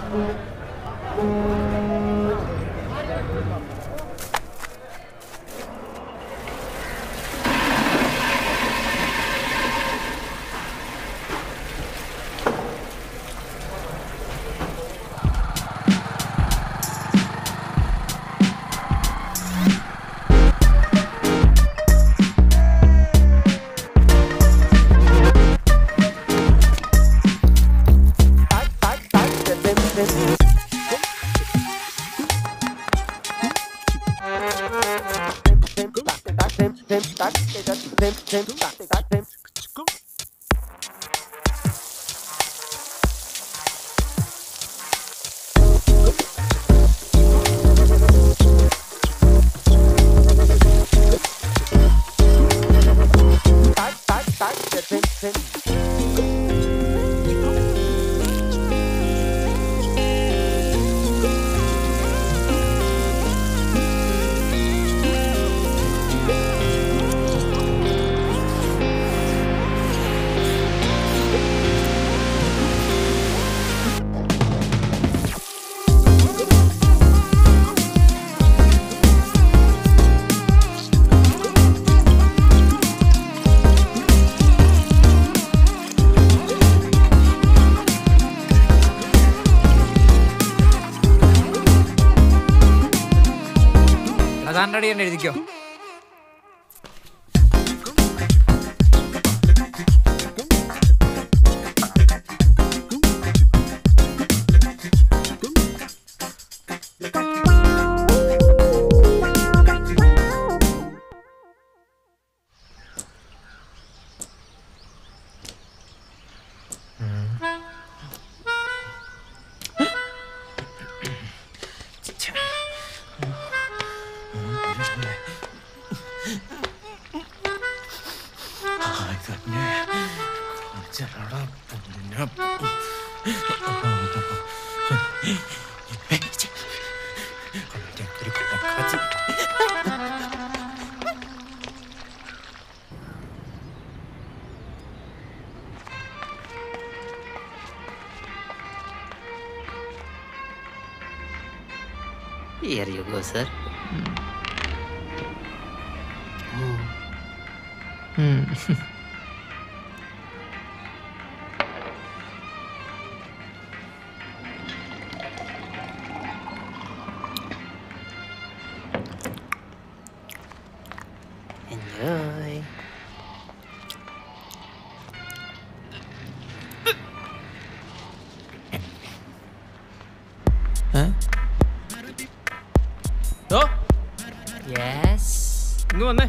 അതാണ്ട് അടി തന്നെ എഴുതിക്കോ Here you go, sir. Enjoy. Oh Yes. ഇങ്ങ് വന്നേ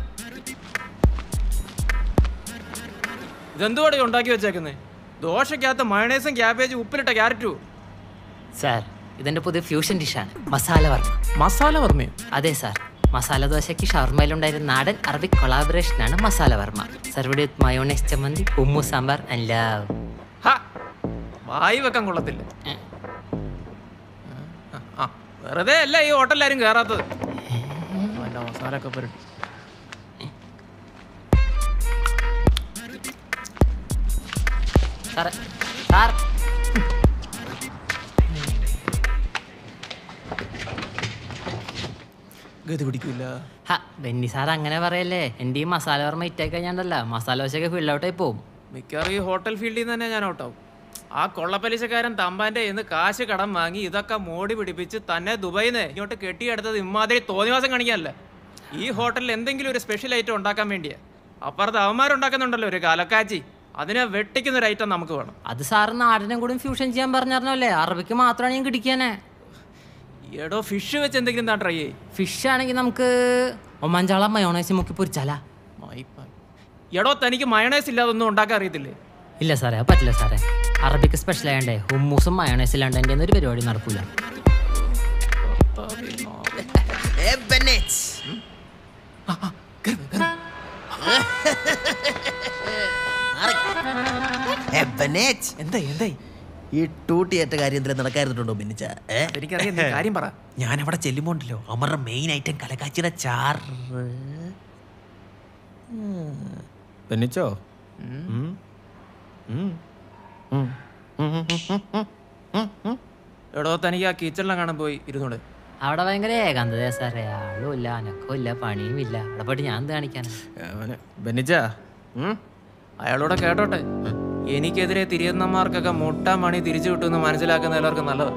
ഇതെന്തുവാടെ ഉണ്ടാക്കി വെച്ചേക്കുന്നേ ദോശക്കകത്ത് മയണൈസും ക്യാബേജും ഉപ്പിലിട്ട ക്യാരറ്റും സാർ ഇതെന്റെ പുതിയ ഫ്യൂഷൻ ഡിഷാണ് മസാല വർമ്മ മസാല വർമ്മയോ അതെ സാർ മസാല ദോശയ്ക്ക് ഷവർമയിലുണ്ടായിരുന്ന നാടൻ അറബിക് കൊളാബറേഷനാണ് മസാല വർമ്മ സർവ്ഡ് വിത്ത് മയോണൈസ് ചമ്മന്തി ഉമ്മു സാമ്പാർ ആൻഡ് ലവ് ഹ, വായി വെക്കാൻ കൊള്ളത്തില്ല ആ, ആ, വെറുതെ അല്ല ഈ ഹോട്ടലിലാരും കയറാത്തത് വല്ല മസാല ഒക്കെ പുരട്ടി സാറേ സാർ ഗതി പിടിക്കില്ല ഹ ബെന്നി സാർ അങ്ങനെ പറയല്ലേ എൻ്റെ ഈ മസാല വർമ്മ ഇറ്റായി കഴിഞ്ഞാണ്ടല്ല മസാല ദോശയൊക്കെ ഫിൽ ഔട്ടായി പോവും മിക്കവാറും ഈ ഹോട്ടൽ ഫീൽഡിൽ നിന്ന് തന്നെ ഞാൻ ഔട്ടാവും ആ കൊള്ളപ്പലിശക്കാരൻ തമ്പാന്റെ ഇന്ന് കാശ് കടം വാങ്ങി ഇതൊക്കെ മോടി പിടിപ്പിച്ച് തന്നെ ദുബൈന്ന് ഇങ്ങോട്ട് കെട്ടിയെടുത്തത് ഇമാതിരി തോന്നിവാസം കാണിക്കാനല്ല ഈ ഹോട്ടലിൽ എന്തെങ്കിലും ഒരു സ്പെഷ്യൽ ഐറ്റം ഉണ്ടാക്കാൻ വേണ്ടിയാ അപ്പുറത്ത് അവന്മാരുണ്ടാക്കുന്നുണ്ടല്ലോ ഒരു കലക്കാച്ചി അതിനെ വെട്ടിക്കുന്ന ഒരു ഐറ്റം നമുക്ക് വേണം അത് സാറ് നാടിനും കൂടി ഫ്യൂഷൻ ചെയ്യാൻ പറഞ്ഞല്ലേ അറബിക്ക് മാത്രമാണ് ഞാൻ കിടിക്കാനേ എടോ ഫിഷ് വെച്ച് എന്തെങ്കിലും താ ട്രൈ ചെയ്യ് ഫിഷ് ആണെങ്കിൽ നമുക്ക് ഒമാഞ്ചാള മയോണൈസ് മുക്കി പൊരിച്ചാലാ മൈപ്പാ. എടോ തനിക്ക് മയണൈസ് ഇല്ലാതെ ഒന്നും ഉണ്ടാക്കാൻ അറിയത്തില്ലേ ഇല്ല സാറേ അത് പറ്റില്ല സാറേ അറബിക്ക് സ്പെഷ്യൽ ആയണ്ടേ ഹുമ്മൂസും മയോണൈസ് ഇല്ലാണ്ട് എൻ്റെ ഒരു പരിപാടി നടക്കൂല എന്തായി എന്തായി ഈ ടൂട്ടിയേറ്റ കാര്യം എന്തിനാ നടക്കായിരുന്നുണ്ടോ മിന്നിച്ച ഏ എനിക്കറിയാം നീ കാര്യം പറ ഞാൻ അവിടെ ചെല്ലുമ്പോണ്ടല്ലോ അമറുടെ മെയിൻ ഐറ്റം കലക്കാച്ചിയുടെ ചാറ് പെന്നിച്ചോ എടോ അതോ തനിക്ക് ആ കിച്ചണിലെ കാണാൻ പോയി ഇരുന്നൂടെ അവിടെ ഭയങ്കര ഏകാന്തതയാ സാറേ ആളും ഇല്ല അനക്കവും ഇല്ല പണിയും ഇല്ല അവിടെ പോയിട്ട് ഞാൻ എന്ത് കാണിക്കാനാ അവന് ബെന്നിച്ച അയാളോടെ കേട്ടോട്ടെ എനിക്കെതിരെ തിരിയുന്നമാർക്കൊക്കെ മുട്ട മണി തിരിച്ചു കിട്ടുമെന്ന് മനസ്സിലാക്കുന്ന എല്ലാവർക്കും നല്ലത്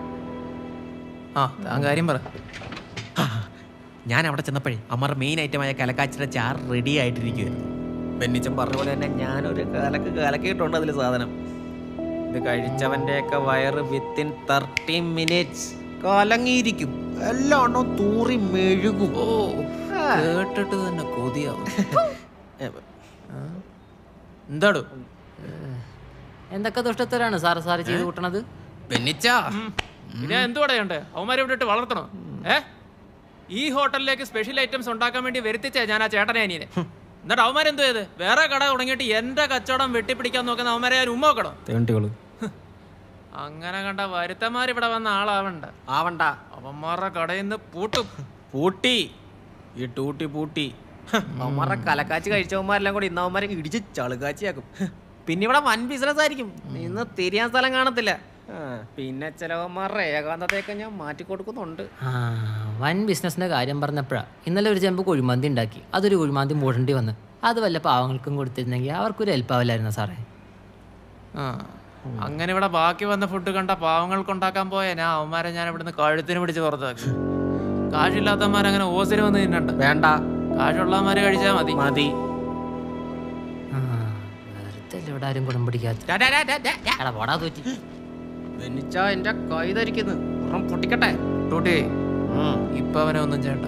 ആ താൻ കാര്യം പറ ഞാൻ അവിടെ ചെന്നപ്പോഴേ അമർ മെയിൻ ഐറ്റമായ കലക്കാച്ചിയുടെ ചാർ റെഡി ആയിട്ടിരിക്കുവായിരുന്നു ബെന്നിച്ചൻ പറഞ്ഞ പോലെ തന്നെ ഞാനൊരു കലക്ക് കലക്കിയിട്ടുണ്ട് അതിൽ സാധനം ഇത് കഴിച്ചവൻ്റെയൊക്കെ വയറ് വിത്തിൻ തേർട്ടി മിനിറ്റ്സ് കലങ്ങിയിരിക്കും എല്ലാം എണ്ണം തൂറി മെഴുകും ഓ കേട്ടിട്ട് തന്നെ കൊതിയാവും ആ? എന്താടോ എന്തൊക്കെ ദുഷ്ടത്തരാണ് സാറ് സാറ് ചെയ്ത് കൂട്ടണത് ബെന്നിച്ചാ പിന്നെ എന്തുകൂടെ ഉണ്ട് അവന്മാരെ ഇവിടെ ഇട്ട് വളർത്തണോ ഏ ഈ ഹോട്ടലിലേക്ക് സ്പെഷ്യൽ ഐറ്റംസ് ഉണ്ടാക്കാൻ വേണ്ടി വരുത്തിച്ചേ ഞാൻ ആ ചേട്ടനെ അനിയനെ എന്നിട്ട് അവന്മാരെന്തോ ചെയ്ത് വേറെ കട തുടങ്ങിയിട്ട് എന്റെ കച്ചവടം വെട്ടിപ്പിടിക്കാൻ നോക്കുന്ന അവന്മാരെ ഞാൻ ഉമ്മ വെക്കണം തേണ്ടികള് അങ്ങനെ കണ്ട വരുത്തന്മാർ ഇവിടെ വന്ന ആളാവണ്ട ആവണ്ട അവന്മാരുടെ കടയിൽ നിന്ന് പൂട്ടും പൂട്ടി ഈ ടൂട്ടി പൂട്ടി അവന്മാരുടെ കലക്കാച്ചി കഴിച്ചവന്മാരെല്ലാം കൂടി ഇന്ന് അവന്മാരെ ഇടിച്ച് ചളുകാച്ചിയാക്കും പിന്നെ ഇവിടെ വൻ ബിസിനസ് ആയിരിക്കും ഇന്ന് തിരിയാൻ സ്ഥലം കാണത്തില്ല ആ, പിന്നെ ചിലവന്മാരുടെ ഏകാന്തതയൊക്കെ ഞാൻ മാറ്റി കൊടുക്കുന്നുണ്ട് ആ വൻ ബിസിനസിന്റെ കാര്യം പറഞ്ഞപ്പോഴാ ഇന്നലെ ഒരു ചെമ്പ് കുഴിമന്തി ഉണ്ടാക്കി അതൊരു കുഴിമന്തി മൂടേണ്ടി വന്ന് അത് വല്ല പാവങ്ങൾക്കും കൊടുത്തിരുന്നെങ്കിൽ അവർക്കൊരു ഹെൽപ്പാവില്ലായിരുന്നു സാറേ ആ അങ്ങനെ ഇവിടെ ബാക്കി വന്ന ഫുഡ് കണ്ട പാവങ്ങൾക്ക് ഉണ്ടാക്കാൻ പോയ ഞാൻ അവന്മാരെ ഞാൻ ഇവിടുന്ന് കഴുത്തിന് പിടിച്ച് പുറത്താക്കി കാശില്ലാത്തവന്മാരങ്ങനെ ഓസിന് വന്ന് തിന്നണ്ട വേണ്ട കാശുള്ളവന്മാര് കഴിച്ചാൽ മതി മതി ആ വെറുതെ അല്ലേ ഇവിടെ ആരും കുടം പിടിക്കാത്ത ഡാ, ഡാ, ഡാ, ഡാ, ഡാ, ഡാ. എടാ പോടാ തൂറ്റി ബെന്നിച്ച എന്റെ കൈ ധരിക്കുന്നു ഉറം പൊട്ടിക്കട്ടെ ടൂട്ടി ഇപ്പൊ അവനെ ഒന്നും ചെയ്യണ്ട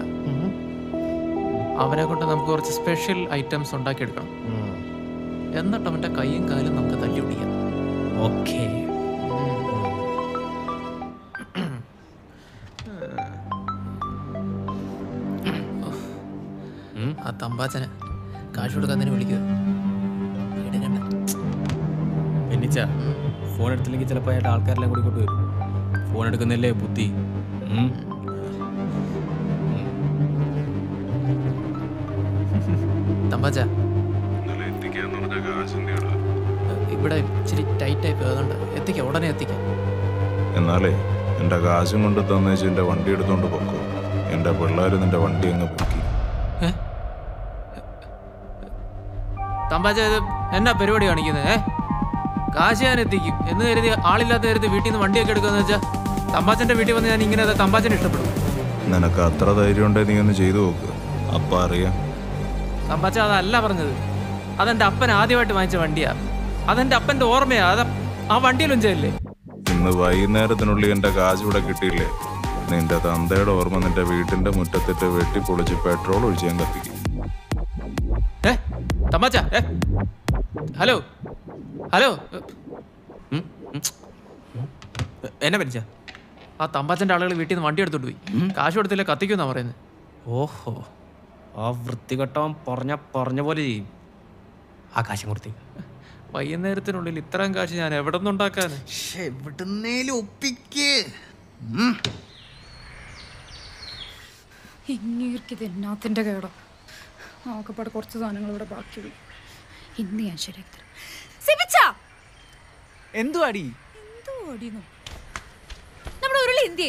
അവനെ കൊണ്ട് നമുക്ക് കുറച്ച് സ്പെഷ്യൽ ഐറ്റംസ് ഉണ്ടാക്കിയെടുക്കണം എന്നിട്ട് അവന്റെ കൈയും കാലും നമുക്ക് തല്ലി പിടിക്കാം ഓക്കേ ആ തമ്പാച്ചനെ കാശ് കൊടുക്കാൻ വിളിക്കുക പേടിക്കണ്ട. എന്നിച്ച ഫോൺ എടുത്തില്ലെങ്കിൽ ചിലപ്പോൾ അയാളുടെ ആൾക്കാരെല്ലാം കൂടി കൊണ്ട് വരും ഫോൺ എടുക്കുന്നില്ലേ ബുദ്ധി ഉം. തമ്പാച്ച ഇന്നലെ എത്തിക്കാന്ന് പറഞ്ഞ കാശിന്റെ ആള് ഇവിടെ ഇച്ചിരി ടൈറ്റ് ആയി പോയതുകൊണ്ട് എത്തിക്കാം ഉടനെ എത്തിക്കാം എന്നാലേ എന്റെ കാശും കൊണ്ട് തന്നേച്ച് എന്റെ വണ്ടി എടുത്തോണ്ട് പൊക്കോ എന്റെ പിള്ളേര് നിന്റെ വണ്ടി അങ്ങ് പൊക്കി തമ്പാച്ച ഇത് എന്നാ പരിപാടി കാണിക്കുന്നത് ഏ കാശ് ഞാൻ എത്തിക്കും എന്ന് കരുതി ആളില്ലാത്ത കരുതി വീട്ടിൽ നിന്ന് വണ്ടിയൊക്കെ എടുക്കാന്ന് വെച്ചാൽ തമ്പാച്ചന്റെ വീട്ടിൽ വന്ന് ഞാൻ ഇങ്ങനെ തമ്പാച്ചനെ ഇഷ്ടപ്പെടും നിനക്ക് അത്ര ധൈര്യം ഉണ്ടേ നീ ഒന്ന് ചെയ്തു നോക്ക് അപ്പ അറിയാം തമ്പാച്ച അതല്ല പറഞ്ഞത് അതെന്റെ അപ്പൻ ആദ്യമായിട്ട് വാങ്ങിച്ച വണ്ടിയാ അതെന്റെ അപ്പന്റെ ഓർമ്മയാ അത് ആ വണ്ടിയിലൊഞ്ചല്ലേ ഇന്ന് വൈകുന്നേരത്തിനുള്ളിൽ എന്റെ കാശ് ഇവിടെ കിട്ടിയില്ലേ നിന്റെ തന്തയുടെ ഓർമ്മ നിന്റെ വീട്ടിന്റെ മുറ്റത്തിട്ട് വെട്ടിപ്പൊളിച്ച് പെട്രോൾ ഒഴിച്ച് ഞാൻ കത്തിക്കും ഏ തമ്പാച്ച ഏ ഹലോ ഹലോ എന്നെ പറ്റിച്ച ആ തമ്പാച്ചന്റെ ആളുകൾ വീട്ടിൽ നിന്ന് വണ്ടി എടുത്തോണ്ട് പോയി കാശ് കൊടുത്തില്ല കത്തിക്കുന്നാ പറയുന്നത് ഓഹോ ആ വൃത്തികെട്ടവൻ പറഞ്ഞ പറഞ്ഞ പോലെ ചെയ്യും ആകാശം കൊടുത്തി വൈകുന്നേരത്തിനുള്ളിൽ ഇത്രയും കാശ് ഞാൻ എവിടെ നിന്നുണ്ടാക്കാന് എവിടുന്നേലും ഒപ്പിക്ക് ഇങ്ങേർക്കിത് എന്നാത്തിൻ്റെ കേടോ നോക്കപ്പാടെ കുറച്ച് സാധനങ്ങൾ ഇവിടെ ബാക്കിയുള്ളൂ ഇന്ന് ഞാൻ ശരിയാക്കി തരാം സിബിച്ച എന്തുവാടി എന്തോ അടിയുന്നു നമ്മുടെ ഉരുളി എന്തിയേ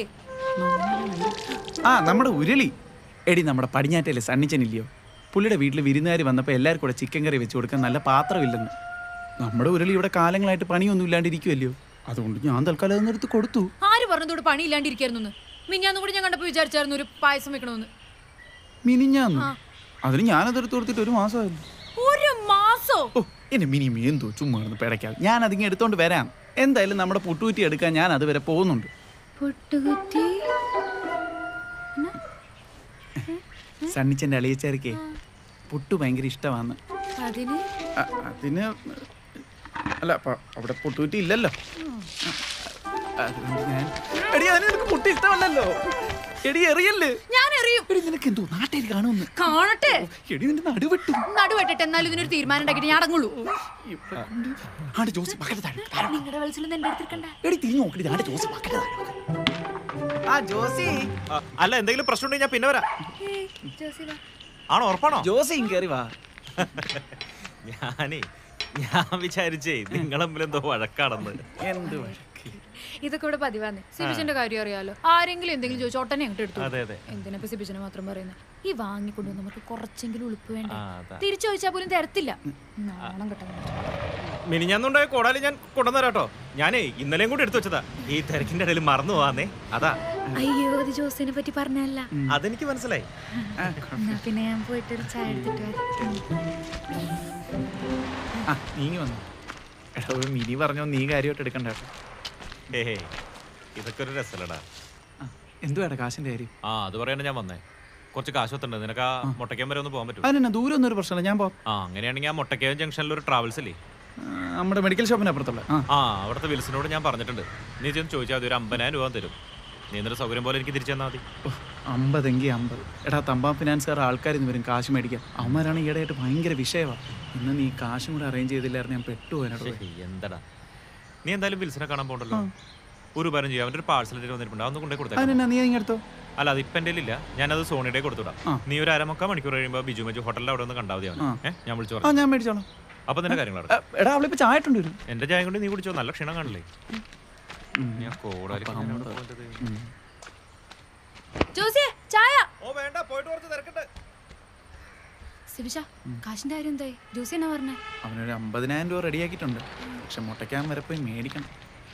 ആ നമ്മുടെ ഉരുളി എടി നമ്മുടെ പടിഞ്ഞാറ്റയിലെ സണ്ണിച്ചനില്ലയോ പുള്ളിയുടെ വീട്ടിൽ വിരുന്നുകാർ വന്നപ്പോൾ എല്ലാവരും കൂടെ ചിക്കൻ കറി വെച്ച് കൊടുക്കാൻ നല്ല പാത്രമില്ലെന്ന് നമ്മുടെ ഉരുളി ഇവിടെ കാലങ്ങളായിട്ട് പണിയൊന്നും ഇല്ലാണ്ടിരിക്കുമല്ലയോ അതുകൊണ്ട് ഞാൻ തൽക്കാലം അതൊന്നെടുത്ത് കൊടുത്തു ആര് പറഞ്ഞതോട് പണി ഇല്ലാണ്ടിരിക്കായിരുന്നു മിഞ്ഞാന്ന് കൂടി ഞാൻ കണ്ടപ്പോൾ വിചാരിച്ചായിരുന്നു ഒരു പായസം വെക്കണമെന്ന് മിനിഞ്ഞാന്ന് അതിന് ഞാനതെടുത്ത് കൊടുത്തിട്ട് ഒരു മാസമായിരുന്നു ഒരു മാസോ ഓ എന്നെ മിനിമം എന്തോ ചുമ്മാ കിടന്ന് പിടയ്ക്കാം ഞാൻ അതിങ്ങനെ എടുത്തോണ്ട് വരാം എന്തായാലും നമ്മുടെ പുട്ടുകുറ്റി എടുക്കാൻ ഞാൻ അതുവരെ പോകുന്നുണ്ട് പൊട്ടുകുത്തി സണ്ണിച്ചൻ്റെ അളിയച്ചാരിക്കേ പുട്ടു ഭയങ്കര ഇഷ്ടമാണ് അതിന് അതിന് അല്ല അപ്പൊ അവിടെ പുട്ടുകുറ്റി ഇല്ലല്ലോ അതുകൊണ്ട് ഞാൻ എടി അതിന് നിനക്ക് പുട്ട് ഇഷ്ടമല്ലല്ലോ എടി എറിയല്ലേ ഞാൻ അറിയും എടി നിനക്ക് എന്തോ നാട്ടിൽ കാണുമെന്ന് കാണട്ടെ എടി നിന്റെ നടുവെട്ടും നടുവെട്ടിട്ട് എന്നാലും ഇതിനൊരു തീരുമാനം ഉണ്ടാക്കിയിട്ട് ഞാൻ അടങ്ങുള്ളൂ ഇവിടെ കൊണ്ട് ആണ്ട് ജോസി പക്കത്തെ താഴെ താഴെ. നിങ്ങളുടെ വെളിച്ചിലൊന്നും എന്റെ അടുത്തിരിക്കണ്ട എടി തിരിഞ്ഞു നോക്കടി ആണ്ട് ജോസി പക്കത്തെ താഴെ. ആ ജോസി അല്ല എന്തെങ്കിലും പ്രശ്നമുണ്ടെങ്കിൽ ഞാൻ പിന്നെ വരാം ജോസില ആണോ ഉറപ്പാണോ ജോസി കയറി വാ ഞാനേ ഞാൻ വിചാരിച്ചേ നിങ്ങളെ എന്തോ വഴക്കാണെന്ന് എന്ത് വഴക്ക് ഇതൊക്കെ ഇവിടെ പതിവാന്ന് സിബിച്ചന്റെ കാര്യം അറിയാലോ ആരെങ്കിലും എന്തെങ്കിലും ചോദിച്ചു ഒട്ടനെ അങ്ങോട്ട് എടുത്തു അതെ അതെ എന്തിനാ ഇപ്പൊ സിബിച്ചനെ മാത്രം പറയുന്നത് ഈ വാങ്ങിക്കൊണ്ടു നമുക്ക് കുറച്ചെങ്കിലും ഉളുപ്പ് വേണ്ട ആ, അതാ. തിരിച്ചു ചോദിച്ചാൽ പോലും തരത്തില്ല നാണം കെട്ട മിനിഞ്ഞാന്നുണ്ടായ കോടാലി ഞാൻ കൊണ്ടുവന്നേരാ കേട്ടോ ഞാനേ ഇന്നലെയും കൂടി എടുത്തു വെച്ചതാ ഈ തിരക്കിന്റെ ഇടയിൽ മറന്നു പോവാന്നേ അതാ അയ്യോ അത് ജോസിനെ പറ്റി പറഞ്ഞല്ല അതെനിക്ക് മനസ്സിലായി എന്നാ പിന്നെ ഞാൻ പോയിട്ട് ഒരു ചായ എടുത്തിട്ട് വരാം. ആ നീ വന്നു എടാ ഒരു മിനി പറഞ്ഞോ നീ കാര്യമായിട്ട് എടുക്കണ്ട കേട്ടോ ഏഹേ ഇതൊക്കെ ഒരു രസമല്ലടാ ആ, എന്തുവാടാ കാശിന്റെ കാര്യം ആ അത് പറയാണ്ട് ഞാൻ വന്നേ കുറച്ച് കാശൊത്തുണ്ട് നിനക്ക് ആ മുട്ടയ്ക്കാൻ വരെ ഒന്ന് പോകാൻ പറ്റും അതിനെന്നാ ദൂരം ഒന്നും ഒരു പ്രശ്നമില്ല ഞാൻ പോ ആ അങ്ങനെയാണെങ്കിൽ ആ മുട്ടയ്ക്കയം ജംഗ്ഷനിൽ ഒരു ട്രാവൽസ് ഇല്ലേ ആ, നമ്മുടെ മെഡിക്കൽ ഷോപ്പിന് അപ്പുറത്തുള്ള ആ ആ അവിടുത്തെ വിൽസിനോട് ഞാൻ പറഞ്ഞിട്ടുണ്ട് നീ ചെന്ന് ചോദിച്ചാൽ മതി ഒരു അമ്പതിനായിരം രൂപ തരും നീ എന്നിട്ട് സൗകര്യം പോലെ എനിക്ക് തിരിച്ചു തന്നാൽ മതി ഉഫ്, അമ്പതെങ്കിൽ അമ്പത് എടാ തമ്പാം ഫിനാൻസുകാർ ആൾക്കാർ ഇന്ന് വരും കാശ് മേടിക്കാൻ അവന്മാരാണ് ഈയിടെയായിട്ട് ഭയങ്കര വിഷയമാണ് ഇന്ന് നീ കാശും കൂടെ അറേഞ്ച് ചെയ്തില്ലായിരുന്നു ഞാൻ പെട്ടുപോയനോട് ശ്ശേ, എന്താടാ നീ എന്തായാലും വിൽസിനെ കാണാൻ പോകണ്ടല്ലോ ഒരു ഉപകാരം ചെയ്യാം അവൻ്റെ ഒരു പാഴ്സൽ വന്നിട്ടുണ്ട് അതൊന്നും കൊണ്ടേ കൊടുത്തേ അതിനെന്നാ നീ ഇങ്ങെടുത്തോ അല്ല അത് ഇപ്പം എൻ്റെ ഇല്ല ഞാനത് സോണിയുടെ കൊടുത്തുവിടാം ആ. നീ ഒരു അരമുക്കാൽ മണിക്കൂർ കഴിയുമ്പോൾ ബിജു മജു ഹോട്ടലിൽ അവിടെ ഒന്ന് കണ്ടാൽ മതി അവനെ. ആ. ഏ ഞാൻ വിളിച്ചു ആ പറഞ്ഞു ഞാൻ മേടിച്ചോളാം അപ്പൊ നിന്റെ കാര്യങ്ങൾ എ, എടാ അവളിപ്പോ ചായട്ടുണ്ട് വരും എന്റെ ചായ കൊണ്ട് നീ കുടിച്ചോ നല്ല ക്ഷീണം കാണില്ലേ ഞാൻ കോടാലി ജോസിയെ ചായ ഓ വേണ്ട പോയിട്ട് കുറച്ച് തിരക്കട്ടെ സിബിച്ച കാശിന്റെ കാര്യം എന്തായി ജോസി എന്നാ പറഞ്ഞേ അവനൊരു അമ്പതിനായിരം രൂപ റെഡിയാക്കിയിട്ടുണ്ട് പക്ഷെ മുട്ടയ്ക്കാൻ വരെ പോയി മേടിക്കണം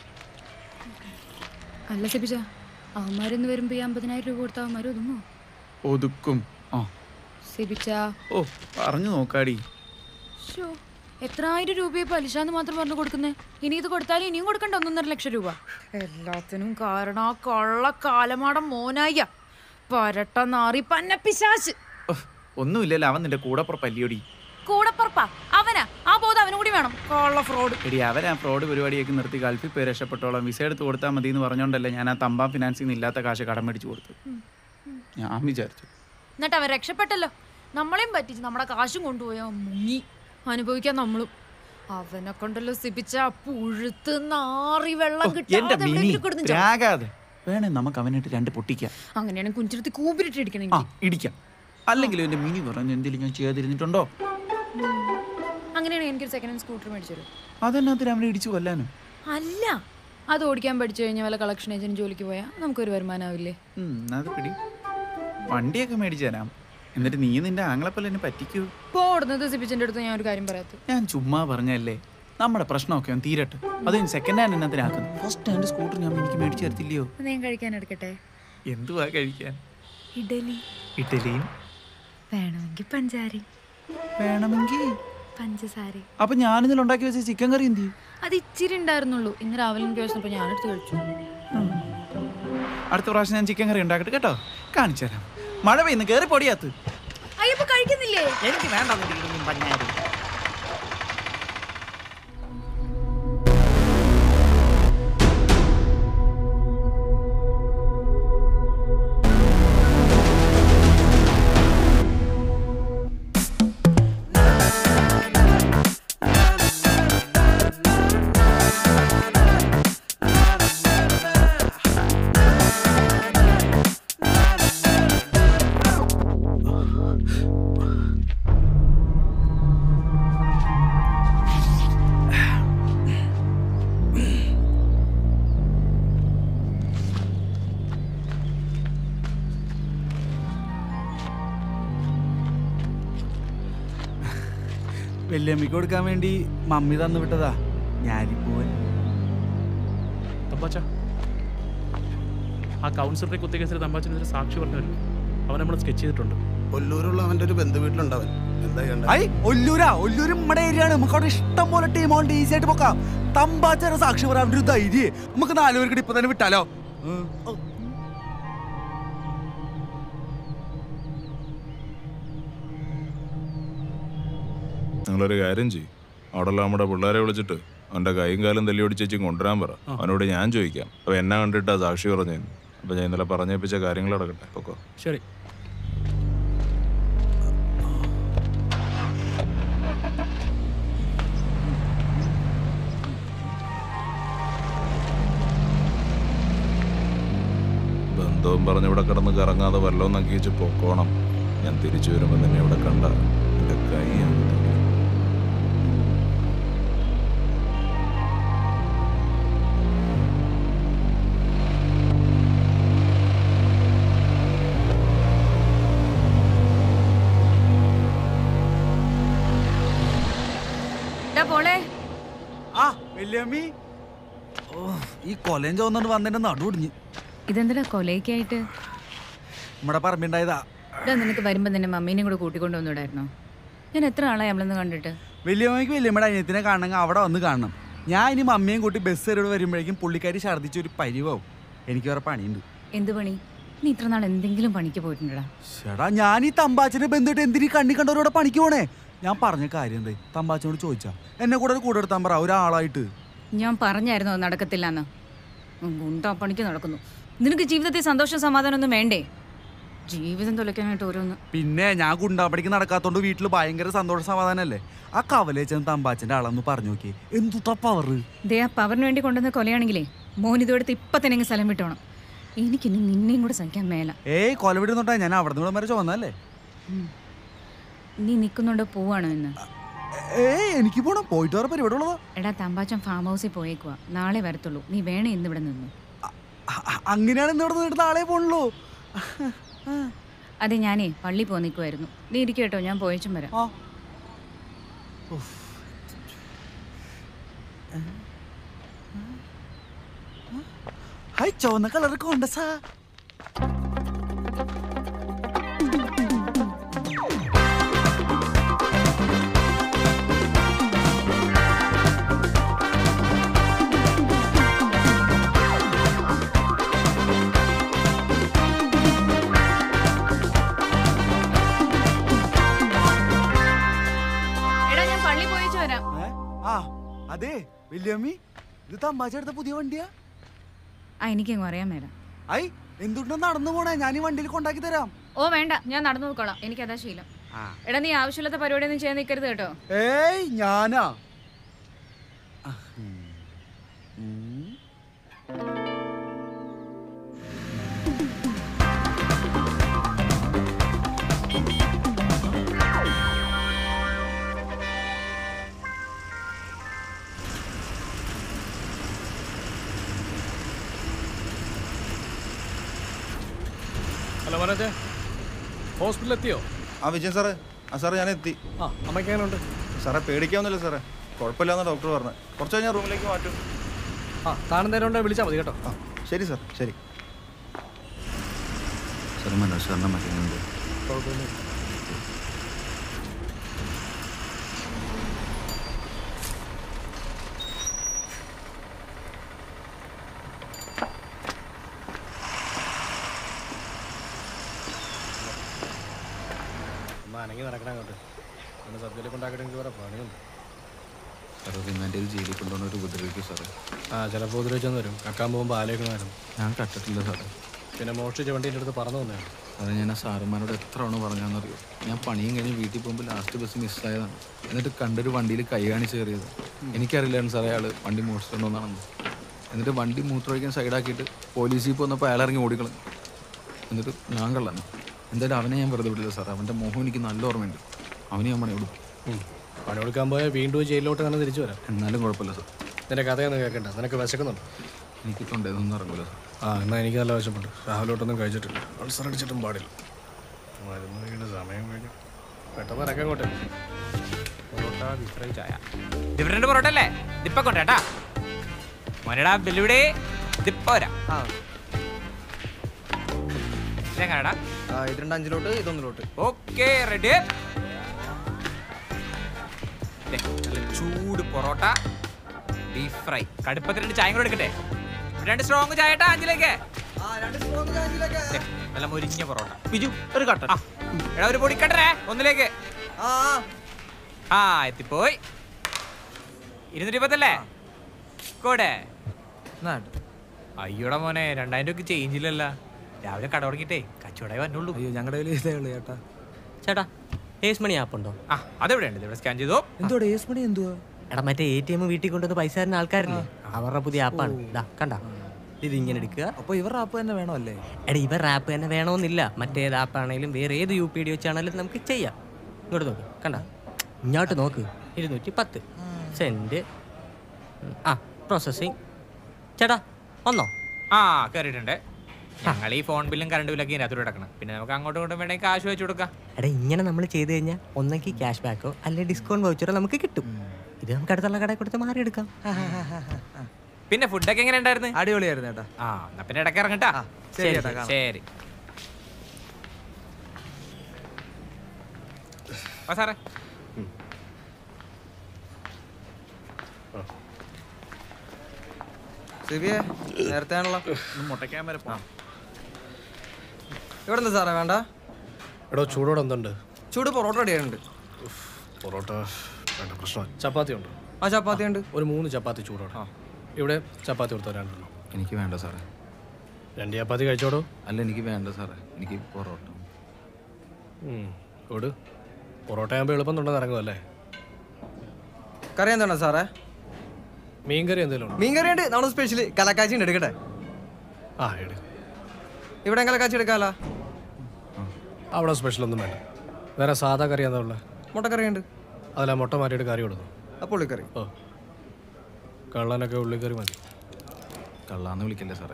അല്ല സിബിച്ച അവന്മാരിന്ന് വരുമ്പോ ഈ അമ്പതിനായിരം രൂപ കൊടുത്ത അവന്മാർ ഒതുങ്ങോ ഒതുക്കും ആ സിബിച്ച ഓ പറഞ്ഞു നോക്കാടി ഷോ എത്രായിരം രൂപയെ പലിശ എന്ന് മാത്രം പറഞ്ഞു കൊടുക്കുന്നേ ഇനി ഇത് കൊടുത്താലും ഇനിയും കൊടുക്കണ്ട ഒന്നൊന്നര ലക്ഷം രൂപ എല്ലാത്തിനും കാരണം ആ കള്ള കാലമാടം മോനായ പരട്ട നാറി പന്ന പിശാച്ച് ഉഫ്, ഒന്നുമില്ലല്ലോ അവൻ നിന്റെ കൂടെ പല്ലിയൊടി കൂടപ്പറപ്പാ അവനാ ആ ബോധം അവനും കൂടി വേണം കള്ള ഫ്രോഡ് എടി അവരാ ഫ്രോഡ് പരിപാടിയൊക്കെ നിർത്തി ഗൾഫിൽ പോയി രക്ഷപ്പെട്ടോളാം വിസ എടുത്ത് കൊടുത്താൽ മതി എന്ന് പറഞ്ഞോണ്ടല്ലേ ഞാൻ ആ തമ്പാം ഫിനാൻസിൽ നിന്ന് ഇല്ലാത്ത കാശ് കടം മേടിച്ചു കൊടുത്തു ഞാൻ വിചാരിച്ചു എന്നിട്ട് അവൻ രക്ഷപ്പെട്ടല്ലോ നമ്മളെയും പറ്റിച്ച് നമ്മുടെ കാശും കൊണ്ടുപോയാ മുങ്ങി അനുഭവിക്കാൻ നമ്മളും അവനെ കൊണ്ടല്ലോ സിപിച്ച പുഴുത്ത് നാറി വെള്ളം എന്റെ കിട്ടാതെ മിനി എവിടെയെങ്കിലും കിടന്ന് ചാവും. രാഗാതെ വേണേ നമുക്ക് അവനായിട്ട് രണ്ട് പൊട്ടിക്കാം അങ്ങനെയാണെങ്കിൽ കുഞ്ചിരുത്തി കൂപ്പിലിട്ട് ആ ഇടിക്കണെങ്കിൽ ഇടിക്കാം അല്ലെങ്കിൽ എന്റെ മിനി പറഞ്ഞു എന്തെങ്കിലും ഞാൻ ചെയ്യാതിരുന്നിട്ടുണ്ടോ അങ്ങനെയാണെങ്കിൽ എനിക്കൊരു സെക്കൻഡ് ഹാൻഡ് സ്കൂട്ടർ മേടിച്ചു തരും അതെന്നാത്തിന് അവനെ ഇടിച്ചു കൊല്ലാനും അല്ല അത് ഓടിക്കാൻ പഠിച്ചു കഴിഞ്ഞാൽ വല്ല കളക്ഷൻ ഏജന്റ് ജോലിക്ക് പോയാൽ നമുക്കൊരു വരുമാനമാവില്ലേ ഉം, എന്നാ അത് പിടി വണ്ടിയൊക്കെ മേടിച്ചു തരാം എന്നിട്ട് നീ നിന്റെ ആങ്ങളെപ്പോലെ എന്നെ പറ്റിക്കൂ പോടുന്നത് സിപിച്ചിന്റെ അടുത്ത് ഞാൻ ഒരു കാര്യം പറയാത്ത ഞാൻ ചുമ്മാ പറഞ്ഞല്ലേ നമ്മുടെ പ്രശ്നമൊക്കെ ഒന്ന് തീരട്ടെ അത് സെക്കൻഡ് ഹാൻഡ് എന്നതിനാക്കുന്നു ഫസ്റ്റ് ഹാൻഡ് സ്കൂട്ടർ ഞാൻ എനിക്ക് മേടിച്ചു തരത്തില്ലയോ ഞാൻ കഴിക്കാൻ എടുക്കട്ടെ എന്തുവാ കഴിക്കാൻ ഇഡലി ഇഡലിയും വേണമെങ്കിൽ പഞ്ചാരി വേണമെങ്കിൽ പഞ്ചസാര അപ്പൊ ഞാൻ ഇന്നലെ ഉണ്ടാക്കി വെച്ച ചിക്കൻ കറി എന്ത് ചെയ്യും അത് ഇച്ചിരി ഉണ്ടായിരുന്നുള്ളൂ ഇന്ന് രാവിലെ എനിക്ക് വിശന്നപ്പോൾ ഞാനെടുത്ത് കഴിച്ചു അടുത്ത പ്രാവശ്യം ഞാൻ ചിക്കൻ കറി ഉണ്ടാക്കട്ടെ കേട്ടോ കാണിച്ചു തരാം മഴ പെയ്യുന്നു കയറി പൊടിയാത്ത് അയ്യപ്പോ കഴിക്കുന്നില്ലേ എനിക്ക് വേണ്ട നിന്റെ ഇഡലിയും പഞ്ഞാരി വല്യമ്മയ്ക്ക് കൊടുക്കാൻ വേണ്ടി മമ്മി തന്നു വിട്ടതാ ഞാനിപ്പോൻ തമ്പാച്ച ആ കൗൺസിലറെ കുത്തിക്കേസിൽ തമ്പാച്ചനെതിരെ സാക്ഷി പറഞ്ഞവരും അവൻ നമ്മൾ സ്കെച്ച് ചെയ്തിട്ടുണ്ട് കൊല്ലൂരുള്ള അവന്റെ ഒരു ബന്ധു വീട്ടിലുണ്ടാവൻ എന്താ ചെയ്യണ്ടേ? ഐ ഒല്ലൂരാ ഒല്ലൂര് നമ്മുടെ ഏരിയ ആണ് നമുക്ക് അവിടെ ഇഷ്ടം പോലെ ടീം ഉണ്ട് ഈസി ആയിട്ട് പോക്കാം തമ്പാച്ചാര സാക്ഷി പറയാൻ ഒരു ധൈര്യം നമുക്ക് നാലുപേർക്ക് ഇപ്പൊ തന്നെ വിട്ടാലോ നിങ്ങളൊരു കാര്യം ചെയ്യും അവിടെയുള്ള നമ്മുടെ പിള്ളേരെ വിളിച്ചിട്ട് അവൻ്റെ കൈയും കാലും തല്ലി ഓടിച്ചേച്ചി കൊണ്ടുവരാൻ പറ അവനോട് ഞാൻ ചോദിക്കാം അപ്പോൾ എന്നെ കണ്ടിട്ടാ സാക്ഷി പറഞ്ഞേന്ന് അപ്പോൾ ഞാൻ ഇന്നലെ പറഞ്ഞേപ്പിച്ച കാര്യങ്ങൾ നടക്കട്ടെ പൊക്കോ ശരി ബന്ധവും പറഞ്ഞ് ഇവിടെ കിടന്ന് കറങ്ങാതെ വല്ലതും നക്കി വെച്ച് പൊക്കോണം ഞാൻ തിരിച്ചു വരുമ്പോൾ നിന്നെ ഇവിടെ കണ്ട എൻ്റെ കൈ ഞാൻ തല്ലി. വല്യമ്മി ഓ ഈ കൊലയും ചോന്നിട്ട് വന്നെന്റെ നടുവിടിഞ്ഞ് ഇതെന്താ കൊലയ്ക്കായിട്ട് നമ്മുടെ പറമ്പുണ്ടായതാ ഇതാ നിനക്ക് വരുമ്പോ തന്നെ മമ്മീനെയും കൂടെ കൂട്ടിക്കൊണ്ട് വന്നൂടായിരുന്നോ ഞാൻ എത്ര ആളായി നമ്മളൊന്ന് കണ്ടിട്ട് വലിയമ്മയ്ക്ക് വലിയമ്മയുടെ അനിയത്തിനെ കാണണമെങ്കിൽ അവിടെ വന്ന് കാണണം ഞാൻ ഇനി മമ്മിയും കൂട്ടി ബസ് കയറി വരുമ്പോഴേക്കും പുള്ളിക്കാരി ഛർദ്ദിച്ച് ഒരു പരിവാവും എനിക്ക് വേറെ പണിയുണ്ട് എന്ത് പണി നീ ഇത്ര നാൾ എന്തെങ്കിലും പണിക്ക് പോയിട്ടുണ്ടടാ ചേടാ ഞാൻ ഈ തമ്പാച്ചനെ ബന്ധുട്ട് എന്തിനീ കണ്ണി കണ്ടവരോടെ പണിക്ക് പോണേ ഞാൻ പറഞ്ഞ കാര്യം എന്തേ തമ്പാച്ചനോട് ചോദിച്ചാ എന്നെ കൂടെ ഒരു കൂടെ എടുത്താൻ പറ ഒരാളായിട്ട് ഞാൻ പറഞ്ഞായിരുന്നു അത് നടക്കത്തില്ലെന്ന് ഗുണ്ടാ പണിക്ക് നടക്കുന്നു നിനക്ക് ജീവിതത്തിൽ സന്തോഷം സമാധാനം ഒന്നും വേണ്ടേ ജീവിതം തുലയ്ക്കാനായിട്ട് ഓരോന്ന് പിന്നെ ഞാൻ ഗുണ്ടാപ്പടിക്ക് നടക്കാത്തോണ്ട് വീട്ടിൽ ഭയങ്കര സന്തോഷ സമാധാനല്ലേ ആ കവലേച്ചൻ തമ്പാച്ചന്റെ ആളെന്ന് പറഞ്ഞു നോക്കിയേ എന്തുട്ടാ പവറ് ദേ ആ പവറിന് വേണ്ടി കൊണ്ടുവന്ന കൊലയാണെങ്കിലേ മോൻ ഇതോടത്ത് ഇപ്പൊ തന്നെ അങ്ങ് സ്ഥലം വിട്ടോണം എനിക്കിനി നിന്നെയും കൂടെ സഹിക്കാൻ മേല ഏയ് കൊലവിടി തൊട്ടാ ഞാൻ അവിടെ നിന്ന് വരെ ചുവന്നല്ലേ നീ നിൽക്കുന്നുണ്ടോ പോവാണോ ഇന്ന് ഏയ് എനിക്ക് പോണം പോയിട്ട് വേറെ പരിപാടി ഉള്ളതാ എടാ തമ്പാച്ചൻ ഫാം ഹൗസിൽ പോയേക്കുവാ നാളെ വരത്തുള്ളൂ നീ വേണേ ഇന്ന് ഇവിടെ നിന്നു അ- അ- അങ്ങനെയാണ് ഇന്ന് ഇവിടെ നിന്നിട്ട് നാളെ പോണല്ലോ അതെ ഞാനേ പള്ളി പോ നിൽക്കുമായിരുന്നു നീ ഇരിക്കും കേട്ടോ ഞാൻ പോയച്ചും വരാം ആ ഹൈ ചുവന്ന കളർ കൊണ്ടസാ എടാ ഞാൻ പള്ളി പോയച്ചു വരാം ഏ? ആ അതെ വല്യമ്മി ഇത് തമ്പാച്ച എടുത്ത പുതിയ വണ്ടിയാ ആ എനിക്കങ്ങ് അറിയാൻ മേല ഐ എന്തുകൊണ്ടാ നടന്നു പോണേ ഞാൻ ഈ വണ്ടിയിൽ കൊണ്ടാക്കി തരാം ഓ വേണ്ട ഞാൻ നടന്നു നോക്കോളാം എനിക്കതാ ശീലം ആ. എടാ നീ ആവശ്യമില്ലാത്ത പരിപാടിയൊന്നും ചെയ്യാൻ നിൽക്കരുത് കേട്ടോ ഏയ് ഞാനാ ആ, ഉം. ഉം. ഹലോ മനോജ് ഹോസ്പിറ്റലിൽ എത്തിയോ ആ വിജയൻ സാറേ ആ സാറേ ഞാൻ എത്തി ആ അമ്മയ്ക്ക് എങ്ങനെയുണ്ട് സാറേ പേടിക്കാവുന്നില്ല സാറേ കുഴപ്പമില്ലാന്ന് ഡോക്ടർ പറഞ്ഞു കുറച്ച് കഴിഞ്ഞാൽ റൂമിലേക്ക് മാറ്റും ആ താനും നേരം ഉണ്ടെങ്കിൽ വിളിച്ചാൽ മതി കേട്ടോ ആ ശരി സാർ ശരി സാർ മനോജ് സാറിനെ മറ്റുന്നുണ്ട് കുഴപ്പമില്ല അനങ്ങി നടക്കണം അങ്ങോട്ട് പിന്നെ സദ്യയിലേക്ക് ഉണ്ടാക്കണമെങ്കിൽ വേറെ പണിയുണ്ട് സാർ റിമാൻഡ് ജയിലിൽ കൊണ്ടുവന്ന ഒരു ഉപദ്രവിക്കും സാറേ ആ ചിലപ്പോൾ ഉപദ്രവിച്ചെന്ന് വരും കക്കാൻ പോകുമ്പോൾ ആലോചിക്കണമായിരുന്നു ഞാൻ കട്ടിട്ടില്ല സാറേ പിന്നെ മോഷ്ടിച്ച വണ്ടീൻ്റെ അടുത്ത് പറഞ്ഞു തന്നെയാണ് സാറേ ഞാൻ ആ സാറുമാരോട് എത്ര തവണ പറഞ്ഞാന്നറിയോ ഞാൻ പണിയും കഴിഞ്ഞ് വീട്ടിൽ പോകുമ്പോൾ ലാസ്റ്റ് ബസ് മിസ്സായതാണ് എന്നിട്ട് കണ്ടൊരു വണ്ടിയിൽ കൈ കാണിച്ച് കയറിയത് എനിക്കറിയില്ലായിരുന്നു സാറേ അയാൾ വണ്ടി മോഷിച്ചിട്ടുണ്ടോന്നാണെന്ന് എന്നിട്ട് വണ്ടി മൂത്രമൊഴിക്കാൻ സൈഡാക്കിയിട്ട് പോലീസിൽ പോന്നപ്പോൾ അയാൾ ഇറങ്ങി ഓടിക്കളഞ്ഞു എന്നിട്ട് ഞാൻ കള്ളാണ് എന്തായാലും അവനെ ഞാൻ വെറുതെ വിടില്ല സാർ അവൻ്റെ മുഖം എനിക്ക് നല്ല ഓർമ്മയുണ്ട് അവനെ ഞാൻ പണി കൊടുക്കും പണി കൊടുക്കാൻ പോയാൽ വീണ്ടും ജയിലിലോട്ട് തന്നെ തിരിച്ചു വരാം എന്നാലും കുഴപ്പമില്ല സാർ നിന്റെ കഥയൊന്നും കേൾക്കണ്ട നിനക്ക് വിശക്കുന്നുണ്ട് എനിക്ക് തൊണ്ടേതൊന്നും ഇറങ്ങില്ല സാർ ആ എന്നാൽ എനിക്ക് നല്ല വിശപ്പുണ്ട് രാവിലോട്ടൊന്നും കഴിച്ചിട്ടില്ല അൾസർ അടിച്ചിട്ടും പാടില്ല മരുന്ന് കഴിക്കുന്ന സമയം കഴിഞ്ഞു പെട്ടെന്ന് ഇറക്കാൻ അങ്ങോട്ട് പൊറോട്ട ബീഫ് ഫ്രൈ ചായ ഡിഫറെന്റ് പൊറോട്ട അല്ലേ ഇതിപ്പ കൊണ്ടേട്ടാ മോനടാ ബെല്ലുവിടെ ഇതിപ്പ വരാം ഇതെങ്ങനെടാ ഇത് രണ്ട് അഞ്ചിലോട്ട് ഇതൊന്നിലോട്ട് ഓക്കെ റെഡി നല്ല ചൂട് പൊറോട്ട ബീഫ് ഫ്രൈ കടുപ്പത്തിൽ രണ്ട് ചായ കൂടെ എടുക്കട്ടെ രണ്ട് സ്ട്രോങ് ചായട്ടാ അഞ്ചിലേക്ക് ദേ, നല്ല മുരിഞ്ഞ പൊറോട്ട ബിജു ഒരു കട്ട ആ, എടാ ഒരു പൊടിക്കട്ടേ ഒന്നിലേക്ക് ആ എത്തിപ്പോയി ഇരുന്നൂറ്റി ഇരുപത്തല്ലേ കൂടെ അയ്യോടാ മോനെ രണ്ടായിരം രൂപയ്ക്ക് ചേഞ്ച് ഇല്ലല്ല രാവിലെ കട തുടങ്ങിട്ടേ കച്ചവടമായി വന്നുള്ളൂ അയ്യോ ഞങ്ങളുടെ കയ്യിൽ ഇതേ ഉള്ളൂ ചേട്ടാ ചേട്ടാ ഏസ് മണി ആപ്പ് ഉണ്ടോ ആ അതെവിടെ ഉണ്ട് ഇവിടെ സ്കാൻ ചെയ്തോ എന്തുവാ ഡേസ് മണി എന്തുവാ എടാ മറ്റേ എ ടി എം വീട്ടിൽ കൊണ്ടുവന്ന് പൈസ തരുന്ന ആൾക്കാരില്ലേ അവരുടെ പുതിയ ആപ്പാണ് ഇതാ കണ്ട ഇത് ഇങ്ങനെ എടുക്കുക അപ്പോൾ ഇവരുടെ ആപ്പ് തന്നെ വേണമല്ലേ എടാ ഇവർ ആപ്പ് തന്നെ വേണമെന്നില്ല മറ്റേത് ആപ്പ് ആണെങ്കിലും വേറെ ഏത് യു പി ഡി വെച്ചാണെങ്കിലും നമുക്ക് ചെയ്യാം ഇങ്ങോട്ട് നോക്ക് കണ്ട ഇങ്ങോട്ട് നോക്ക് ഇരുന്നൂറ്റി പത്ത് സെൻറ്റ് ആ പ്രോസസ്സിങ് ചേട്ടാ വന്നോ ആ കയറിയിട്ടുണ്ട് ഞങ്ങൾ ഈ ഫോൺ ബില്ലും കറണ്ട് ബില്ലൊക്കെ ഇതിനകത്തോട്ട് കിടക്കണം പിന്നെ നമുക്ക് അങ്ങോട്ടും ഇങ്ങോട്ടും വേണമെങ്കിൽ കാശ് വെച്ച് കൊടുക്കാം എടാ ഇങ്ങനെ നമ്മൾ ചെയ്ത് കഴിഞ്ഞാൽ ഒന്നെങ്കിൽ ക്യാഷ് ബാക്കോ അല്ലെങ്കിൽ ഡിസ്കൗണ്ട് വൗച്ചറോ നമുക്ക് കിട്ടും ഇത് നമുക്ക് അടുത്തുള്ള കടയിൽ കൊടുത്ത് മാറിയെടുക്കാം പിന്നെ ഫുഡൊക്കെ എങ്ങനെ ഉണ്ടായിരുന്നു അടിപൊളിയായിരുന്നു ചേട്ടാ ആ എന്നാ പിന്നെ ഇടയ്ക്ക് ഇറങ്ങട്ടാ ശരി ചേട്ടാ, കാണാം. ശരി ആ സാറേ സിബിയെ നേരത്തെ ആണല്ലോ മുട്ടയ്ക്കാൻ വരെ പോവാം ഇവിടെ എന്താ സാറേ വേണ്ട എടോ ചൂടോടെ എന്തുണ്ട് ചൂട് പൊറോട്ട അടിയാറുണ്ട് പൊറോട്ട വേണ്ട പ്രശ്നം ചപ്പാത്തി ഉണ്ട് ആ ചപ്പാത്തി ഉണ്ട് ഒരു മൂന്ന് ചപ്പാത്തി ചൂടോടെ ഇവിടെ ചപ്പാത്തി കൊടുത്തോ രണ്ടെണ്ണം എനിക്ക് വേണ്ട സാറേ രണ്ട് ചപ്പാത്തി കഴിച്ചോടോ അല്ല എനിക്ക് വേണ്ട സാറേ എനിക്ക് പൊറോട്ട ഓട് പൊറോട്ട ആകുമ്പോൾ എളുപ്പം തുണ്ടെന്ന് ഇറങ്ങുമല്ലേ കറി എന്താണ് സാറേ മീൻകറി എന്തെങ്കിലും ഉണ്ടോ മീൻ കറി ഉണ്ട് നമ്മുടെ സ്പെഷ്യൽ കലക്കാച്ചി ഉണ്ട് എടുക്കട്ടെ ആ എടു ഇവിടെ കലക്കാച്ചി എടുക്കാലോ അവിടെ സ്പെഷ്യൽ ഒന്നും വേണ്ട വേറെ സാധാ കറി എന്താ ഉള്ളത് മുട്ടക്കറി ഉണ്ട് അതിലാ മുട്ട മാറ്റിയിട്ട് കറി കൊടുത്തു അപ്പോൾ ഉള്ളിക്കറി ഓ കള്ളനൊക്കെ ഉള്ളിക്കറി മതി കള്ളാന്ന് വിളിക്കല്ലേ സാറേ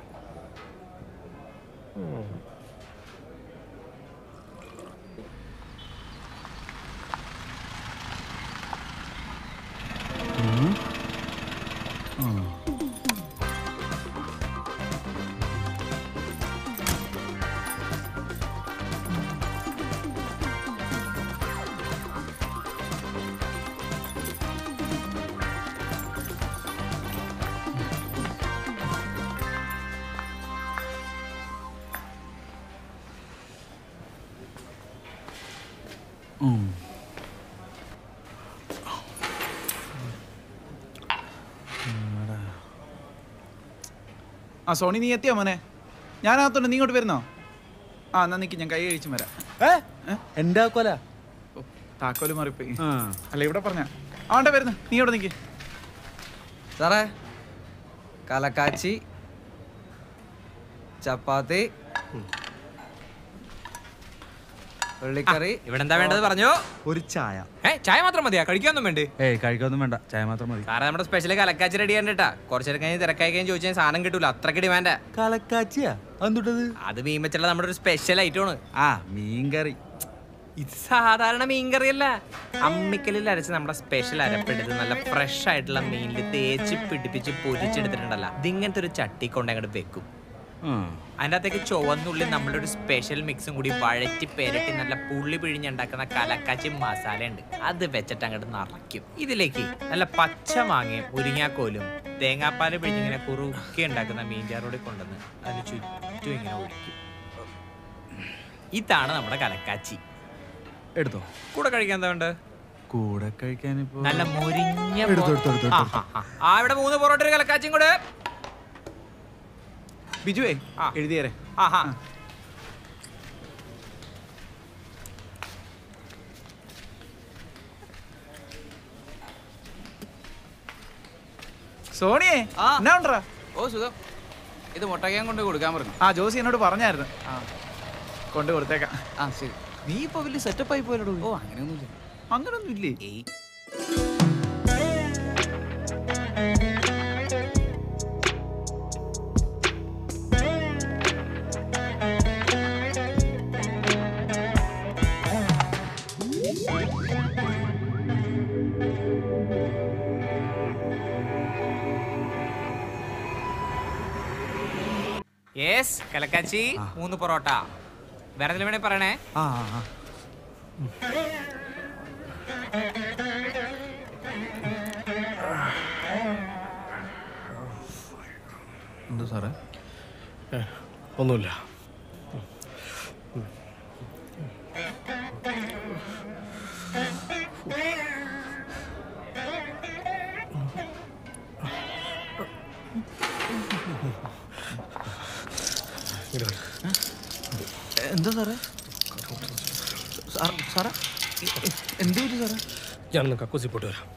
ആ സോണി നീ എത്തിയോ മോനെ ഞാനകത്തോണ്ട് നീ ഇങ്ങോട്ട് വരുന്നോ ആ എന്നാ നിക്ക് ഞാൻ കൈ കഴിച്ചും വരാം എന്റെ കൊല ഓ, താക്കോല് മാറിപ്പോയി അല്ല ഇവിടെ പറഞ്ഞ ആണ്ടെ വരുന്നു നീ ഇവിടെ നിക്ക് സാറേ കലക്കാച്ചി ചപ്പാത്തി ഉള്ളിക്കറി ഇവിടെ എന്താ വേണ്ടത് പറഞ്ഞോ ഒരു ചായ ഏ ചായ മാത്രം മതിയാ കഴിക്കാനൊന്നും വേണ്ടേ ഏയ് കഴിക്കൊന്നും വേണ്ട ചായ മാത്രം മതി സാറേ നമ്മുടെ സ്പെഷ്യൽ കലക്കാച്ചി റെഡി ചെയ്യണ്ടാ കുറച്ചേരം കഴിഞ്ഞ് തിരക്കായി കഴിഞ്ഞ് ചോദിച്ചാൽ സാധനം കിട്ടൂല അത്രക്ക് ഡിമാൻഡാ കലക്കാച്ചിയാ എന്തുട്ടത് അത് മീൻ വെച്ചുള്ള നമ്മുടെ ഒരു സ്പെഷ്യൽ ഐറ്റമാണ് ആ മീൻകറി ഇത് സാധാരണ മീൻകറിയല്ല അമ്മിക്കലിൽ അരച്ച് നമ്മുടെ സ്പെഷ്യൽ അരപ്പെടുത്ത് നല്ല ഫ്രഷ് ആയിട്ടുള്ള മീനിൽ തേച്ച് പിടിപ്പിച്ച് പൊരിച്ചെടുത്തിട്ടുണ്ടല്ലോ ഇതിങ്ങനത്തെ ഒരു ചട്ടി കൊണ്ട് അങ്ങോട്ട് വെക്കും അതിൻ്റെ അകത്തേക്ക് ചുവന്നുള്ളി നമ്മുടെ ഒരു സ്പെഷ്യൽ മിക്സും കൂടി വഴറ്റി പെരട്ടി നല്ല പുള്ളി പിഴിഞ്ഞുണ്ടാക്കുന്ന കലക്കാച്ചി മസാല ഉണ്ട് അത് വെച്ചിട്ട് അങ്ങോട്ട് നിറയ്ക്കും ഇതിലേക്ക് നല്ല പച്ച മാങ്ങയും മുരിങ്ങാക്കോലും തേങ്ങാപ്പാല് പിഴിഞ്ഞിങ്ങനെ കുറുക്കി ഉണ്ടാക്കുന്ന മീൻചാറോടി കൊണ്ടുവന്ന് അതിന് ചുറ്റും ഇങ്ങനെ ഒഴിക്കും ഇതാണ് നമ്മുടെ കലക്കാച്ചി എടുത്തോ കൂടെ കഴിക്കാൻ എന്താ വേണ്ടത് കൂടെ കഴിക്കാനിപ്പോ നല്ല മൊരിഞ്ഞ എടുത്തോ, പൊ- എടുത്തോ, എടുത്തോ, ആ, ആ, ആ. ആ ഇവിടെ മൂന്ന് പൊറോട്ട ഒരു കലക്കാച്ചും കൂടെ ബിജുവേ ആ. എഴുതിയേരെ ആഹാ സോണിയേ എന്നാ ഉണ്ടറാ ഓ സുഖം ഇത് മുട്ടയ്ക്കാൻ കൊണ്ട് കൊടുക്കാൻ പറഞ്ഞു ആ ജോസി എന്നോട് പറഞ്ഞായിരുന്നു ആ കൊണ്ട് കൊടുത്തേക്കാം ആ ശരി നീ ഇപ്പൊ വലിയ സെറ്റപ്പ് ആയി പോയല്ലോ ഓ അങ്ങനെയൊന്നുമില്ല അങ്ങനൊന്നും ഇല്ലേ ഏയ് യെസ് കലക്കാച്ചി മൂന്ന് പൊറോട്ട വേറെ എന്തെങ്കിലും വേണേ പറയണേ ആ ആ, ആ എന്താ സാറേ ഏ, ഒന്നുമില്ല ഇങ്ങട് വരൂ. എന്താ സാറേ സാർ- സാറേ എ- എ- എന്ത് പറ്റി സാറേ ഞാനൊന്ന് കക്കൂസി പോയിട്ട് വരാം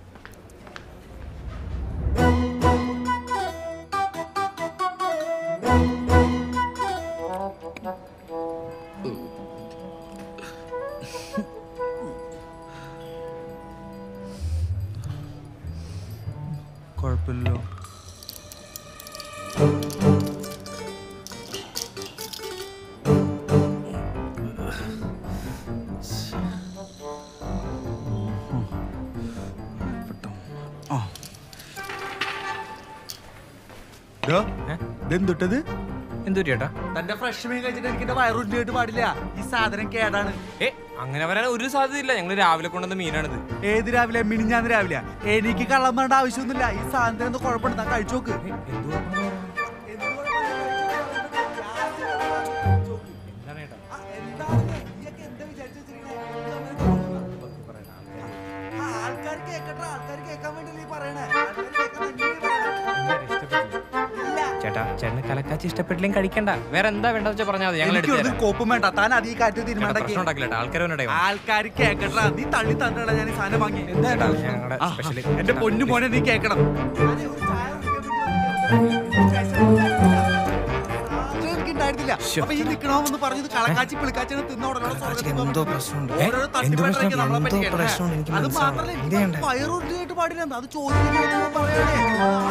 കുഴപ്പമില്ലല്ലോ പെട്ടെന്ന് എന്തുട്ടത് എന്തു ചേട്ടാ തന്റെ ഫ്രഷ് മീൻ കഴിച്ചിട്ട് എനിക്ക് എന്റെ വയറുണ്ടിട്ട് പാടില്ല ഈ സാധനം കേടാണ് ഏ അങ്ങനെ വരാൻ ഒരു സാധ്യതയില്ല ഞങ്ങൾ രാവിലെ കൊണ്ടുവന്ന മീനാണിത് ഏത് രാവിലെ മിനിഞ്ഞാന്ന് രാവിലെ എനിക്ക് കള്ളം വേണ്ട ആവശ്യമൊന്നുമില്ല ഈ സാധനത്തിന് എന്തോ കുഴപ്പമുണ്ട് താൻ കഴിച്ചു നോക്ക് ആൾക്കാർ കേക്കട്ടെ ആൾക്കാർ കേൾക്കാൻ വേണ്ടി പറയണേ ചേട്ടാ ചേട്ടന് കലക്കാച്ചി ഇഷ്ടപ്പെട്ടില്ലെങ്കിൽ കഴിക്കണ്ട വേറെ എന്താ വേണ്ടെന്ന് വെച്ചാൽ പറഞ്ഞാൽ മതി ഞങ്ങൾ എനിക്ക് ഒരു കോപ്പും വേണ്ട താൻ അത് ഈ കാറ്റ് തീരുമാനമാക്കി പ്രശ്നം ഉണ്ടാക്കില്ല ആൾക്കാർ ആൾക്കാർ കേക്കട്ടെ നീ തള്ളി തന്നിട്ടാ ഞാൻ ഈ സാധനം വാങ്ങി എന്താ ഞങ്ങളുടെ ആ, സ്പെഷ്യൽ എന്റെ പൊന്നു മോനെ നീ കേക്കണം ഉണ്ടായിരുന്നില്ല അപ്പൊ ഈ നിക്കണമെന്ന് പറഞ്ഞത് കളക്കാച്ചി പിളിക്കാച്ചിനെ തിന്ന ഉടനെ എന്തോ പ്രശ്നമുണ്ട് ഓരോരോ തട്ടിപ്പേട്ടൊക്കെ നമ്മളെ പറ്റിക്കട്ടെ അത് മാത്രല്ല എനിക്ക് വയറുണ്ടായിട്ട് പാടില്ല അത് ചോദിച്ചു പറയണേ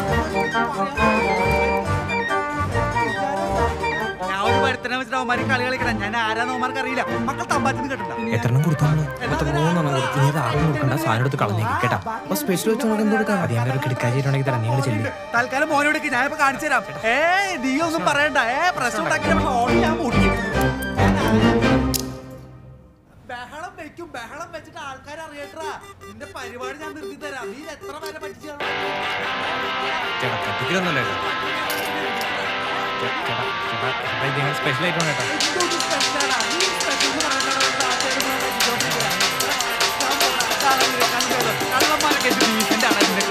ഞാൻ ഒരു വരുത്തനെ വെച്ചിട്ട് അവന്മാര് കളി കളിക്കണം ഞാൻ ആരാന്ന് അവന്മാർക്ക് അറിയില്ല മക്കൾ തമ്പാച്ചിന്ന് കേട്ടില്ല എത്രണ്ണം കൊടുത്താണോ മൊത്തം മൂന്നെണ്ണം കൊടുത്തു നീ അത് ആരും കൊടുക്കണ്ട സാധനം എടുത്ത് കളഞ്ഞേക്ക് കേട്ടാ അപ്പൊ സ്പെഷ്യൽ വെച്ച് നമുക്ക് എന്ത് കൊടുക്കാം അത് ഞാൻ ഒരു കിടക്കാച്ചിട്ടുണ്ടെങ്കിൽ തരാം നിങ്ങൾ ചെല്ലി തൽക്കാലം മോനോടേക്ക് ഞാൻ ഇപ്പൊ കാണിച്ചു തരാം ഏ നീ ഒന്നും പറയണ്ട ഏ പ്രശ്നം ഉണ്ടാക്കി ഞാൻ മുട്ടി ബഹളം വെക്കും ബഹളം വെച്ചിട്ട് ആൾക്കാർ അറിയട്ടാ നിന്റെ പരിപാടി ഞാൻ നിർത്തി തരാം നീ എത്ര പേരെ പറ്റിച്ചു ചേട്ടാ പറ്റിക്കലൊന്നുമല്ല ചേട്ടാ ചേട്ടാ ചേട്ടാ ചേട്ടാ ഇത് ഞങ്ങൾ സ്പെഷ്യൽ ആയിട്ടാണ് ചേട്ടാ കള്ളന്മാരൊക്കെ ഡീസന്റ് ആണ് ഇതിന്റെ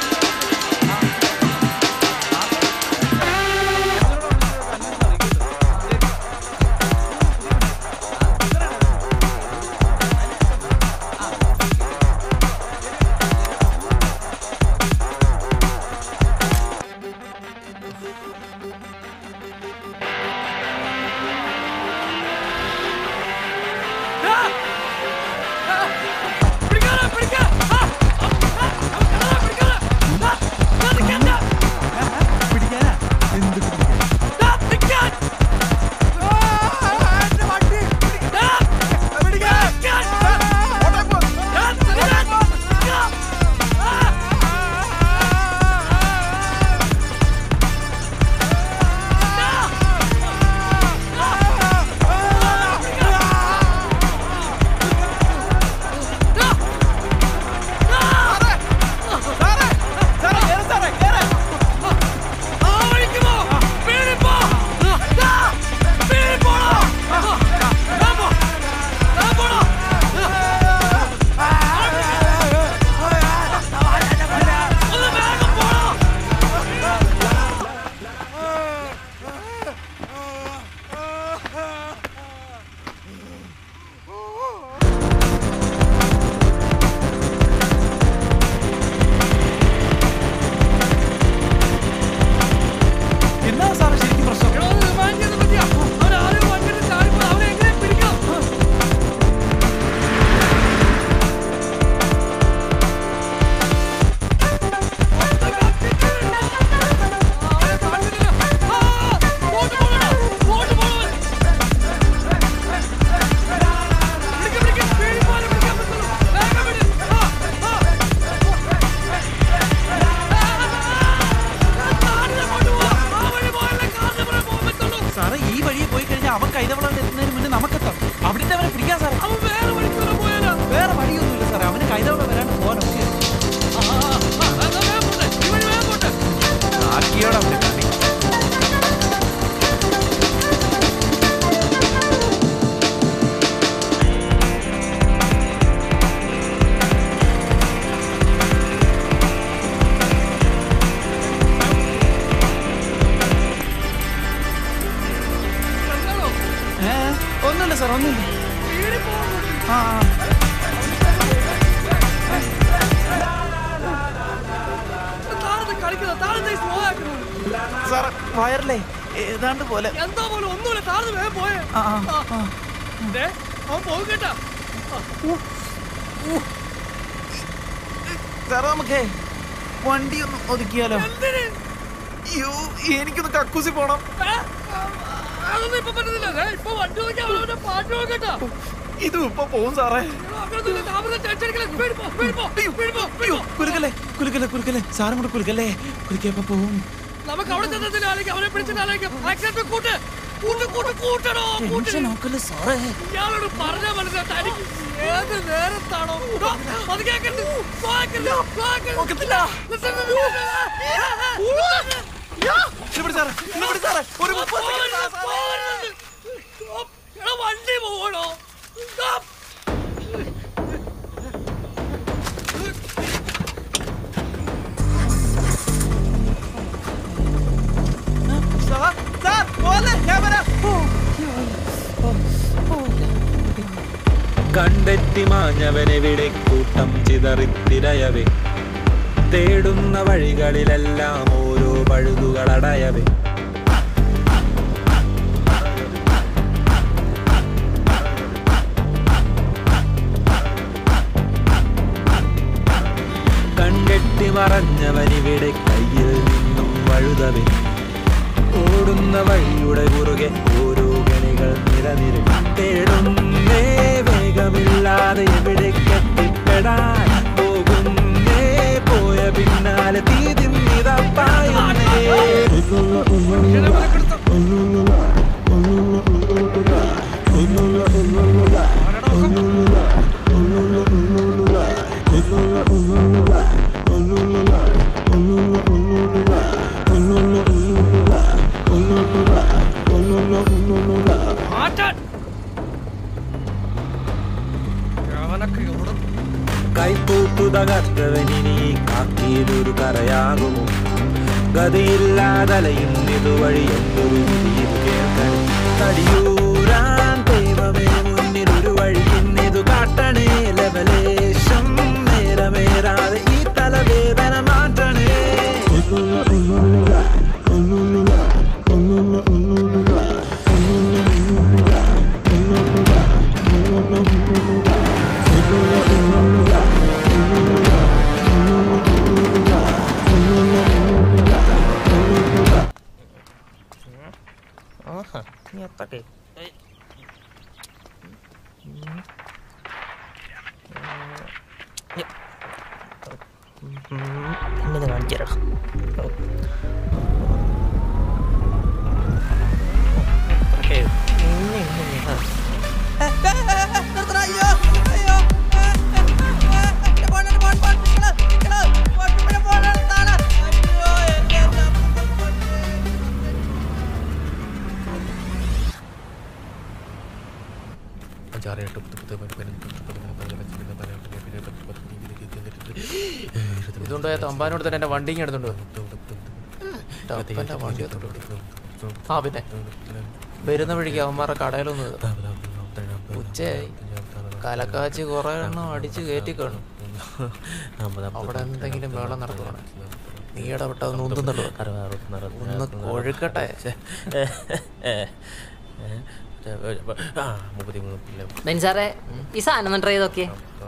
എന്നാ സാറേ ശരിക്കും പ്രശ്നം സാറേ ഈ വഴിയെ പോയി കഴിഞ്ഞാൽ അവൻ കൈതവളം എത്തുന്നതിന് മുന്നേ നമുക്കെത്താം അവിടുത്തെ അവനെ പിടിക്കാൻ സാറേ അവൻ വേറെ വഴിക്കൂടെ പോയാലോ വേറെ വഴിയൊന്നുമില്ല സാറേ അവന് കൈതവളം വരാണ്ട് പോകാൻ ഒക്കെ ആക്കിയോടെ അവന്റെ കളി ഏ, ഒന്നുമില്ല സാർ ഒന്നുമില്ല ആ ആ. സാർ വയറില്ലേ ഏതാണ്ട് പോലെ എന്താ പോലെ ഒന്നുമില്ല താഴ്ന്നു വേഗം പോയേ ആ, ആ, ആ. ദേ, അവൻ പോകും കേട്ടാ സാറേ നമുക്കേ വണ്ടി ഒന്ന് ഒതുക്കിയാലോ അയ്യോ എനിക്കൊന്ന് കക്കൂസി പോണം അതൊന്നും ഇപ്പൊ പറ്റുന്നില്ല ദേ, ഇപ്പൊ വണ്ടി നോക്കി അവനവന്റെ പാട്ട് നോക്കട്ടാ ഇതും ഇപ്പൊ പോവും സാറേ അങ്ങനെ താമസം ടെൻഷൻ സ്പീഡ് പോ സ്പീഡ് പോ സ്പീഡ് പോ അയ്യോ കുലുക്കല്ലേ കുലുക്കല്ലേ കുലുക്കല്ലേ സാറും കൂടെ കുലുക്കല്ലേ കുലുക്കിയപ്പോ പോവും നമുക്ക് അവിടെ ചെന്നതിന് ആലോചിക്കാം അവനെ പിടിച്ചിട്ട് ആലോചിക്കാം ആക്സിഡന്റ് കൂട്ട് കൂട്ട് കൂട്ട് കൂട്ടണോ കൂട്ട് ഇയാളോട് പറഞ്ഞാ മനസ്സിലാ തനിക്ക് ഏത് നേരത്താണോ ഡോ, അത് കേക്കരുത് കേക്കരുത്, കേക്കരുത്. Listen to me. പോവരുത്, പോവരുത്. എടാ, വണ്ടി പോകണോ Stop. കണ്ടെത്തി മാഞ്ഞവനെവിടെ കൂട്ടം ചിതറിത്തിരയവേ തേടുന്ന വഴികളിലെല്ലാം ഓരോ പഴുതുകളടയവേ കണ്ടെത്തി മറഞ്ഞവനിവിടെ കയ്യിൽ നിന്നും വഴുതവേ ഓടുന്ന വഴിയുടെ കുറുകെ ഓരോ ഗണികൾ നിരനിര തേടുന്നേ വേഗമില്ലാതെ എവിടെ കെട്ടിപ്പെടാൻ പോകുന്നേ പോയ പിന്നാലെ തീതിന്നിതപ്പായുന്നേ മാറ്റാൻ അവനൊക്കെ എവിടെ കൈക്കൂട്ടു തകർത്തവനിനി കാക്കിയിലൊരു കരയാകുമോ ഗതിയില്ലാതലയും ഇതുവഴി എന്തൊരു വിധിയും കേൾക്കാൻ തടിയൂരാൻ ദൈവമേ മുന്നിൽ ഒരു വഴി ഇന്നിതു കാട്ടണേ ലവലേശം നേരമേറാതെ ഈ തലവേദന മാറ്റണേ ആഹാ നീ എത്തട്ടെ എന്നെ കാണിച്ചേരാ അഞ്ചാറ് എട്ട് പത്ത് പത്ത് പതിനൊന്ന് പതിനഞ്ച് പതിനാറ് പതിനേഴ് പതിനെട്ട് പത്തൊമ്പത് പതിനാറ് പതിനേഴ് ഇതുകൊണ്ടോ തമ്പാനോട് തന്നെ എന്റെ വണ്ടി ഇങ്ങ് എടുത്തോണ്ട് വന്നു. ടപ്പന്റെ വണ്ടി എടുത്തോണ്ട് വന്നു. ആ പിന്നെ വരുന്ന വഴിക്ക് അവന്മാരുടെ കടയിലൊന്ന് ഉച്ചയായി കലക്കാച്ചി കുറെ എണ്ണം അടിച്ച് കയറ്റി കാണും അവിടെ എന്തെങ്കിലും വേളം നടക്കണം നീ ഇടപെട്ട ഒന്ന് ഉന്തുന്നുള്ളൂ ഒന്ന് കൊഴുക്കട്ടെ ബെൻസാറെ ഈ സാധനം ഒന്ന് ട്രൈ ചെയ്തൊക്കെ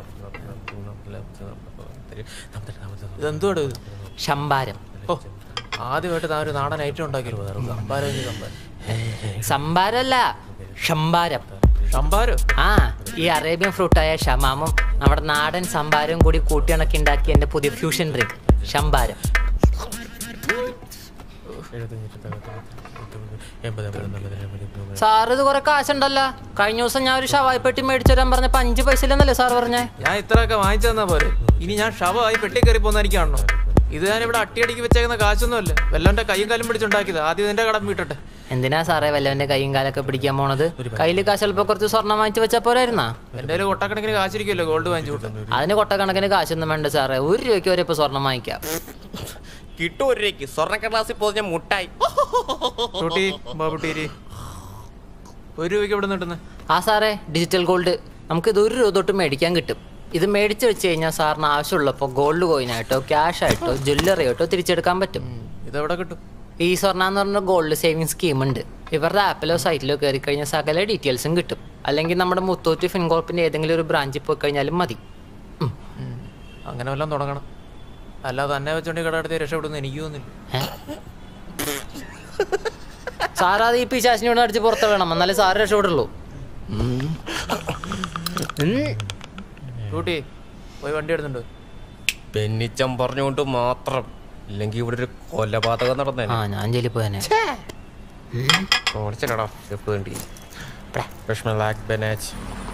ഇതെന്തുവാടോ ഇത് ശമ്പാരം ഓ ആദ്യമായിട്ട് താൻ ഒരു നാടൻ ഐറ്റം ഉണ്ടാക്കിയല്ലോ സംഭാരം ഇനി സംഭാരം സംഭാരമല്ല ഷംബാരം സംഭാരോ ആ ഈ അറേബ്യൻ ഫ്രൂട്ടായ ഷമാമും നമ്മുടെ നാടൻ സംഭാരവും കൂടി കൂട്ടിയിണക്കി ഉണ്ടാക്കിയ എൻ്റെ പുതിയ ഫ്യൂഷൻ ഡ്രിങ്ക് ശമ്പാരം സാർ ഇത് കുറെ കാശുണ്ടല്ലോ കഴിഞ്ഞ ദിവസം ഞാൻ ഒരു ഷവായി പെട്ടി മേടിച്ചു തരാൻ പറഞ്ഞപ്പോ അഞ്ച് പൈസ ഇല്ലെന്നല്ലേ സാർ പറഞ്ഞേ ഞാൻ ഇത്രയൊക്കെ വാങ്ങിച്ചു തന്നാ പോരെ ഇനി ഞാൻ ശവമായി പെട്ടി കയറി പോന്ന എനിക്ക് കാണണോ ഇത് ഞാൻ ഇവിടെ അട്ടിയടിക്ക് വെച്ചേക്കുന്ന കാശൊന്നുമല്ല വല്ലവന്റെ കൈയും കാലും പിടിച്ചുണ്ടാക്കിയത് ആദ്യം ഇതിന്റെ കടം വീട്ടട്ടെ എന്തിനാ സാറേ വല്ലവന്റെ കൈയും കാലൊക്കെ പിടിക്കാൻ പോണത് കയ്യിൽ കാശ് ചിലപ്പോ കുറച്ച് സ്വർണം വാങ്ങിച്ചു വെച്ചാ പോരായിരുന്നാ എന്റെ കയ്യിൽ കൊട്ടക്കണക്കിന് കാശിരിക്കുമല്ലോ ഗോൾഡ് വാങ്ങിച്ചു കൂട്ടും അതിന് കൊട്ടക്കണക്കിന് കാശൊന്നും വേണ്ട സാറേ ഒരു രൂപയ്ക്ക് വരെ ഇപ്പൊ സ്വർണം വാങ്ങിക്കാം കിട്ടും ഒരു രൂപയ്ക്ക് സ്വർണ്ണക്കടലാസിൽ പൊതിഞ്ഞ മുട്ടായി ടൂട്ടി ബാബുട്ടീരി ഒരു രൂപയ്ക്ക് എവിടെ നിട്ടുന്നത് ആ സാറേ ഡിജിറ്റൽ ഗോൾഡ് നമുക്ക് ഇത് ഒരു രൂപ തൊട്ട് മേടിക്കാൻ കിട്ടും ഇത് മേടിച്ച് വെച്ച് കഴിഞ്ഞാൽ സാറിന് ആവശ്യമുള്ളപ്പോൾ ഗോൾഡ് കോയിനായിട്ടോ ക്യാഷ് ആയിട്ടോ ജ്വല്ലറി ആയിട്ടോ തിരിച്ചെടുക്കാൻ പറ്റും ഇതെവിടെ കിട്ടും ഈ സ്വർണ്ണ എന്ന് പറഞ്ഞ ഗോൾഡ് സേവിങ് സ്കീം ഉണ്ട് ഇവരുടെ ആപ്പിലോ സൈറ്റിലോ കയറി കഴിഞ്ഞാൽ സകല ഡീറ്റെയിൽസും കിട്ടും അല്ലെങ്കിൽ നമ്മുടെ മുത്തൂറ്റ് ഫിൻകോർപ്പിന്റെ ഏതെങ്കിലും ഒരു ബ്രാഞ്ചിൽ പോയി കഴിഞ്ഞാലും മതി അങ്ങനെ വല്ലതും തുടങ്ങണം അല്ലാതെ തന്നെ വെച്ചോണ്ട് ഈ കട എടുത്ത് രക്ഷപ്പെടുന്നു എനിക്ക് തോന്നുന്നില്ല സാർ അത് ഈ പിശാശിനോട് അടിച്ച് പുറത്ത് വേണം എന്നാലേ സാറ് രക്ഷപ്പെടുള്ളൂ ടൂട്ടി പോയി വണ്ടി എടുത്തുണ്ട് പെന്നിച്ചം പറഞ്ഞുകൊണ്ട് മാത്രം ഇല്ലെങ്കിൽ ഇവിടെ ഒരു കൊലപാതകം നടന്നേ ആ ഞാൻ ജയിലിൽ പോയനെ ഓടിച്ചടാ വേണ്ടി വിഷ്മലാക് ബെനാച്ച്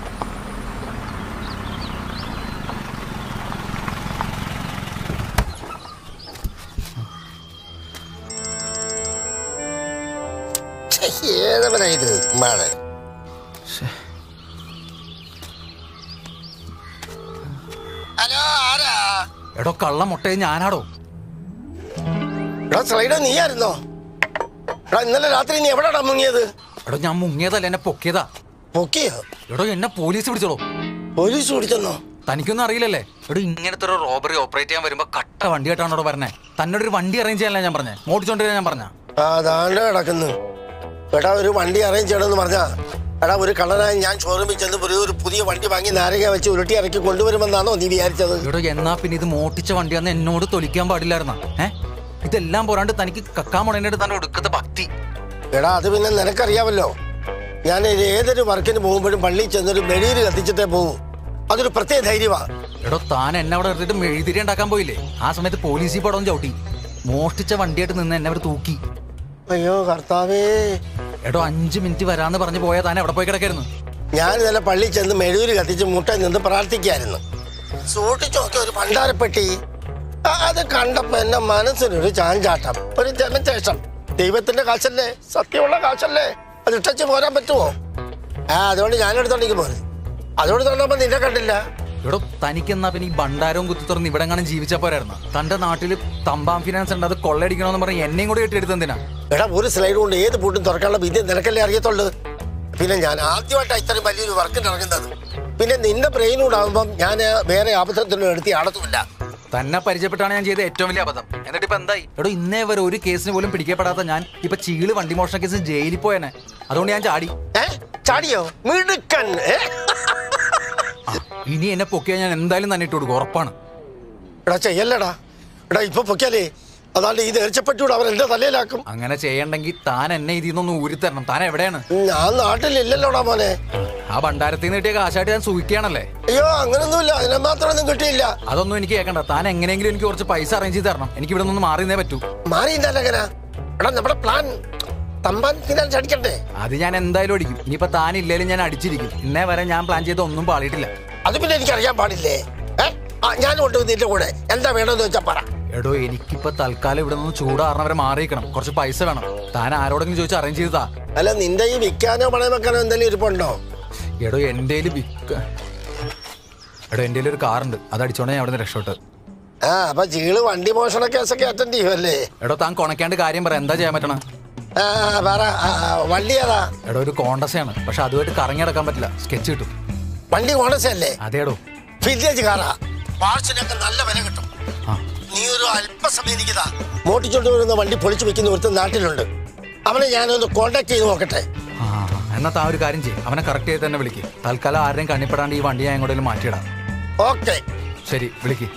ഏതവനാ ഇത് മഴ ഹലോ ആരാ എടോ കള്ള മുട്ടയെ ഞാനാടോ എടാ സ്ലൈഡോ നീയായിരുന്നോ എടാ ഇന്നലെ രാത്രി നീ എവിടെടാ മുങ്ങിയത് എടോ ഞാൻ മുങ്ങിയതല്ല എന്നെ പൊക്കിയതാ പൊക്കിയോ എടോ എന്നെ പോലീസ് പിടിച്ചോളൂ പോലീസ് പിടിച്ചെന്നോ തനിക്കൊന്നും അറിയില്ലല്ലേ എടോ ഇങ്ങനത്തെ ഒരു റോബറി ഓപ്പറേറ്റ് ചെയ്യാൻ വരുമ്പോ കട്ട വണ്ടി ആയിട്ടാണോ പറഞ്ഞേ തന്നോട് ഒരു വണ്ടി അറേഞ്ച് ചെയ്യാനല്ല ഞാൻ പറഞ്ഞേ മോട്ടിച്ചോണ്ടിരാൻ ഞാൻ പറഞ്ഞ ആ ദാണ്ട കിടക്കുന്നു എടാ ഒരു വണ്ടി അറേഞ്ച് ചെയ്യണമെന്ന് പറഞ്ഞാ എടാ ഒരു കള്ളനായി ഞാൻ ഷോറൂമിൽ ചെന്ന് ഒരു ഒരു പുതിയ വണ്ടി വാങ്ങി നാരക വെച്ച് ഉരുട്ടി ഇറക്കി കൊണ്ടുവരുമെന്നാണോ നീ വിചാരിച്ചത് എടോ എന്നാ പിന്നെ ഇത് മോട്ടിച്ച വണ്ടിയാന്ന് എന്നോട് തൊലിക്കാൻ പാടില്ലായിരുന്ന ഏ ഇതെല്ലാം പോരാണ്ട് തനിക്ക് കക്കാൻ മുടേണ്ടിട്ട് തന്നെ ഒടുക്കത്തെ ഭക്തി എടാ അത് പിന്നെ നിനക്കറിയാമല്ലോ ഞാൻ ഏതൊരു വർക്കിന് പോകുമ്പോഴും പള്ളിയിൽ ചെന്നൊരു മെഴുകിരി കത്തിച്ചിട്ടേ പോകും അതൊരു പ്രത്യേക ധൈര്യമാണ് എടോ താൻ എന്നെ അവിടെ എടുത്തിട്ട് മെഴുതിരി ഉണ്ടാക്കാൻ പോയില്ലേ ആ സമയത്ത് പോലീസിൽ പടം ചവിട്ടി മോഷ്ടിച്ച വണ്ടിയായിട്ട് നിന്ന് എന്നെ അവർ തൂക്കി അയ്യോ കർത്താവേ എടോ അഞ്ച് മിനിറ്റ് വരാന്ന് പറഞ്ഞു പോയാൽ താൻ എവിടെ പോയി കിടക്കായിരുന്നു ഞാൻ ഇന്നലെ പള്ളിയിൽ ചെന്ന് മെഴുകിരി കത്തിച്ച് മുട്ടയിൽ നിന്ന് പ്രാർത്ഥിക്കായിരുന്നു സൂക്ഷിച്ചു നോക്കിയ ഒരു ഭണ്ഡാരപ്പെട്ടി ആ, അത് കണ്ടപ്പോ എന്റെ മനസ്സിനൊരു ചാഞ്ചാട്ടം ഒരു ജനശേഷം ദൈവത്തിന്റെ കാശല്ലേ സത്യമുള്ള കാശല്ലേ അത് ഇട്ടച്ച് പോരാൻ പറ്റുമോ ആ അതുകൊണ്ട് ഞാൻ എടുത്തോണ്ടേക്ക് പോരുത് അതുകൊണ്ട് തുറന്നപ്പോ നിന്നെ കണ്ടില്ല എടോ തനിക്ക് എന്നാ പിന്നെ ഈ ഭണ്ഡാരവും കുത്തി തുറന്ന് ഇവിടെ എങ്ങനെ ജീവിച്ച പോരായിരുന്നു തന്റെ നാട്ടിൽ തമ്പാം ഫിനാൻസ് ഉണ്ട് അത് കൊള്ളയടിക്കണമെന്ന് പറഞ്ഞ് എന്നെയും കൂടി കെട്ടിയെടുത്ത് എന്തിനാ എടാ ഒരു സ്ലൈഡ് കൊണ്ട് ഏത് പൂട്ടും തുറക്കാനുള്ള വിദ്യ നിനക്കല്ലേ അറിയത്തുള്ളൂ പിന്നെ ഞാൻ ആദ്യമായിട്ടാണ് ഇത്രയും വലിയൊരു വർക്കിന് ഇറങ്ങുന്നത് പിന്നെ നിന്റെ ബ്രെയിനൂടെ ആകുമ്പം ഞാൻ വേറെ അബദ്ധത്തിനും എടുത്തി ആടത്തുമില്ല തന്നെ പരിചയപ്പെട്ടാണ് ഞാൻ ചെയ്ത ഏറ്റവും വലിയ അബദ്ധം എന്നിട്ട് ഇപ്പൊ എന്തായി എടോ ഇന്നേ വരെ ഒരു കേസിന് പോലും പിടിക്കപ്പെടാത്ത ഞാൻ ഇപ്പൊ ചീള് വണ്ടി മോഷണ കേസിന് ജയിലിൽ പോയനെ അതുകൊണ്ട് ഞാൻ ചാടി ചാടിയോ മിടുക്കൻ ഏ? ഇനി എന്നെ പൊക്കിയാൽ ഞാൻ എന്തായാലും തന്നെ ഇട്ട് കൊടുക്കും ഉറപ്പാണ് എടാ ചെയ്യല്ലടാ എടാ ഇപ്പൊ പൊക്കിയാലേ അതാണ്ട് ഈ നേർച്ചപ്പെട്ടിവിടെ അവൻ എന്റെ തലയിലാക്കും അങ്ങനെ ചെയ്യണ്ടെങ്കിൽ താൻ എന്നെ ഇതിൽ നിന്നൊന്ന് ഊരിത്തരണം താൻ എവിടെയാണ് ഞാൻ നാട്ടിലില്ലല്ലോടാ മോനെ ആ ഭണ്ഡാരത്തിൽ നിന്ന് കിട്ടിയ കാശായിട്ട് ഞാൻ സൂഹിക്കുകയാണല്ലേ അയ്യോ അങ്ങനൊന്നുമില്ല അതിനെ മാത്രമൊന്നും കിട്ടിയില്ല അതൊന്നും എനിക്ക് കേൾക്കണ്ട താൻ എങ്ങനെയെങ്കിലും എനിക്ക് കുറച്ച് പൈസ അറേഞ്ച് ചെയ്ത് തരണം എനിക്ക് ഇവിടെ നിന്ന് മാറിയേ പറ്റൂ മാറിയില്ല എങ്ങനെ എടാ നമ്മുടെ പ്ലാൻ തമ്പാൻ ഫിനാൻസ് അടിക്കണ്ടേ അത് ഞാൻ എന്തായാലും അടിക്കും ഇനിയിപ്പോ താൻ ഇല്ലേലും ഞാൻ അടിച്ചിരിക്കും ഇന്നേ വരെ ഞാൻ പ്ലാൻ ചെയ്ത ഒന്നും പാളിയിട്ടില്ല അത് പിന്നെ എനിക്ക് അറിയാൻ പാടില്ലേ ഏ ആ, ഞാൻ കൊണ്ട് നിന്റെ കൂടെ എന്താ വേണമെന്ന് വെച്ചാ പറ എടോ എനിക്കിപ്പോ തൽക്കാലം ഇവിടെ നിന്ന് ചൂടാറണവരെ മാറിയിക്കണം കുറച്ച് പൈസ വേണം താൻ ആരോടെങ്കിലും ചോദിച്ച് അറേഞ്ച് ചെയ്താ അല്ല നിന്റെ ഈ വിൽക്കാനോ പണയം വെക്കാനോ എന്തെങ്കിലും ഇരിപ്പുണ്ടോ എടോ എൻ്റെ വിക്ക എടോ എൻ്റെ ഒരു കാറുണ്ട് അത് അടിച്ചോണ്ട് ഞാൻ അവിടെ നിന്ന് രക്ഷപ്പെട്ടത് ആ അപ്പൊ ചീള് വണ്ടി മോഷണ കേസൊക്കെ അറ്റൻഡ് ചെയ്യുമല്ലേ എടോ താൻ കൊണക്കാണ്ട് കാര്യം പറ എന്താ ചെയ്യാൻ പറ്റണം ആ പറ ആ, ആ, വണ്ടി ഏതാ എടോ ഒരു കോണ്ടസയാണ് പക്ഷെ അതുമായിട്ട് കറങ്ങി നടക്കാൻ പറ്റില്ല സ്കെച്ച് കിട്ടും വണ്ടി കോണസല്ലേ അതേടോ വില്ലേജ് കാറാ പാർട്സിനൊക്കെ നല്ല വില കിട്ടും നീ ഒരു അല്പസമയം എനിക്കിതാ മോട്ടിച്ചോണ്ട് വരുന്ന വണ്ടി പൊളിച്ചു വെക്കുന്ന ഒരുത്തൻ നാട്ടിലുണ്ട് അവനെ ഞാനൊന്ന് കോണ്ടാക്ട് ചെയ്ത് നോക്കട്ടെ ആ എന്നാ താ ഒരു കാര്യം ചെയ്യും അവനെ കറക്റ്റ് ചെയ്ത് തന്നെ വിളിക്ക് തൽക്കാലം ആരെയും കണ്ണിപ്പെടാണ്ട് ഈ വണ്ടി ഞാൻ എങ്ങോട്ടെങ്കിലും മാറ്റിയിടാം ഓക്കെ ശരി വിളിക്ക്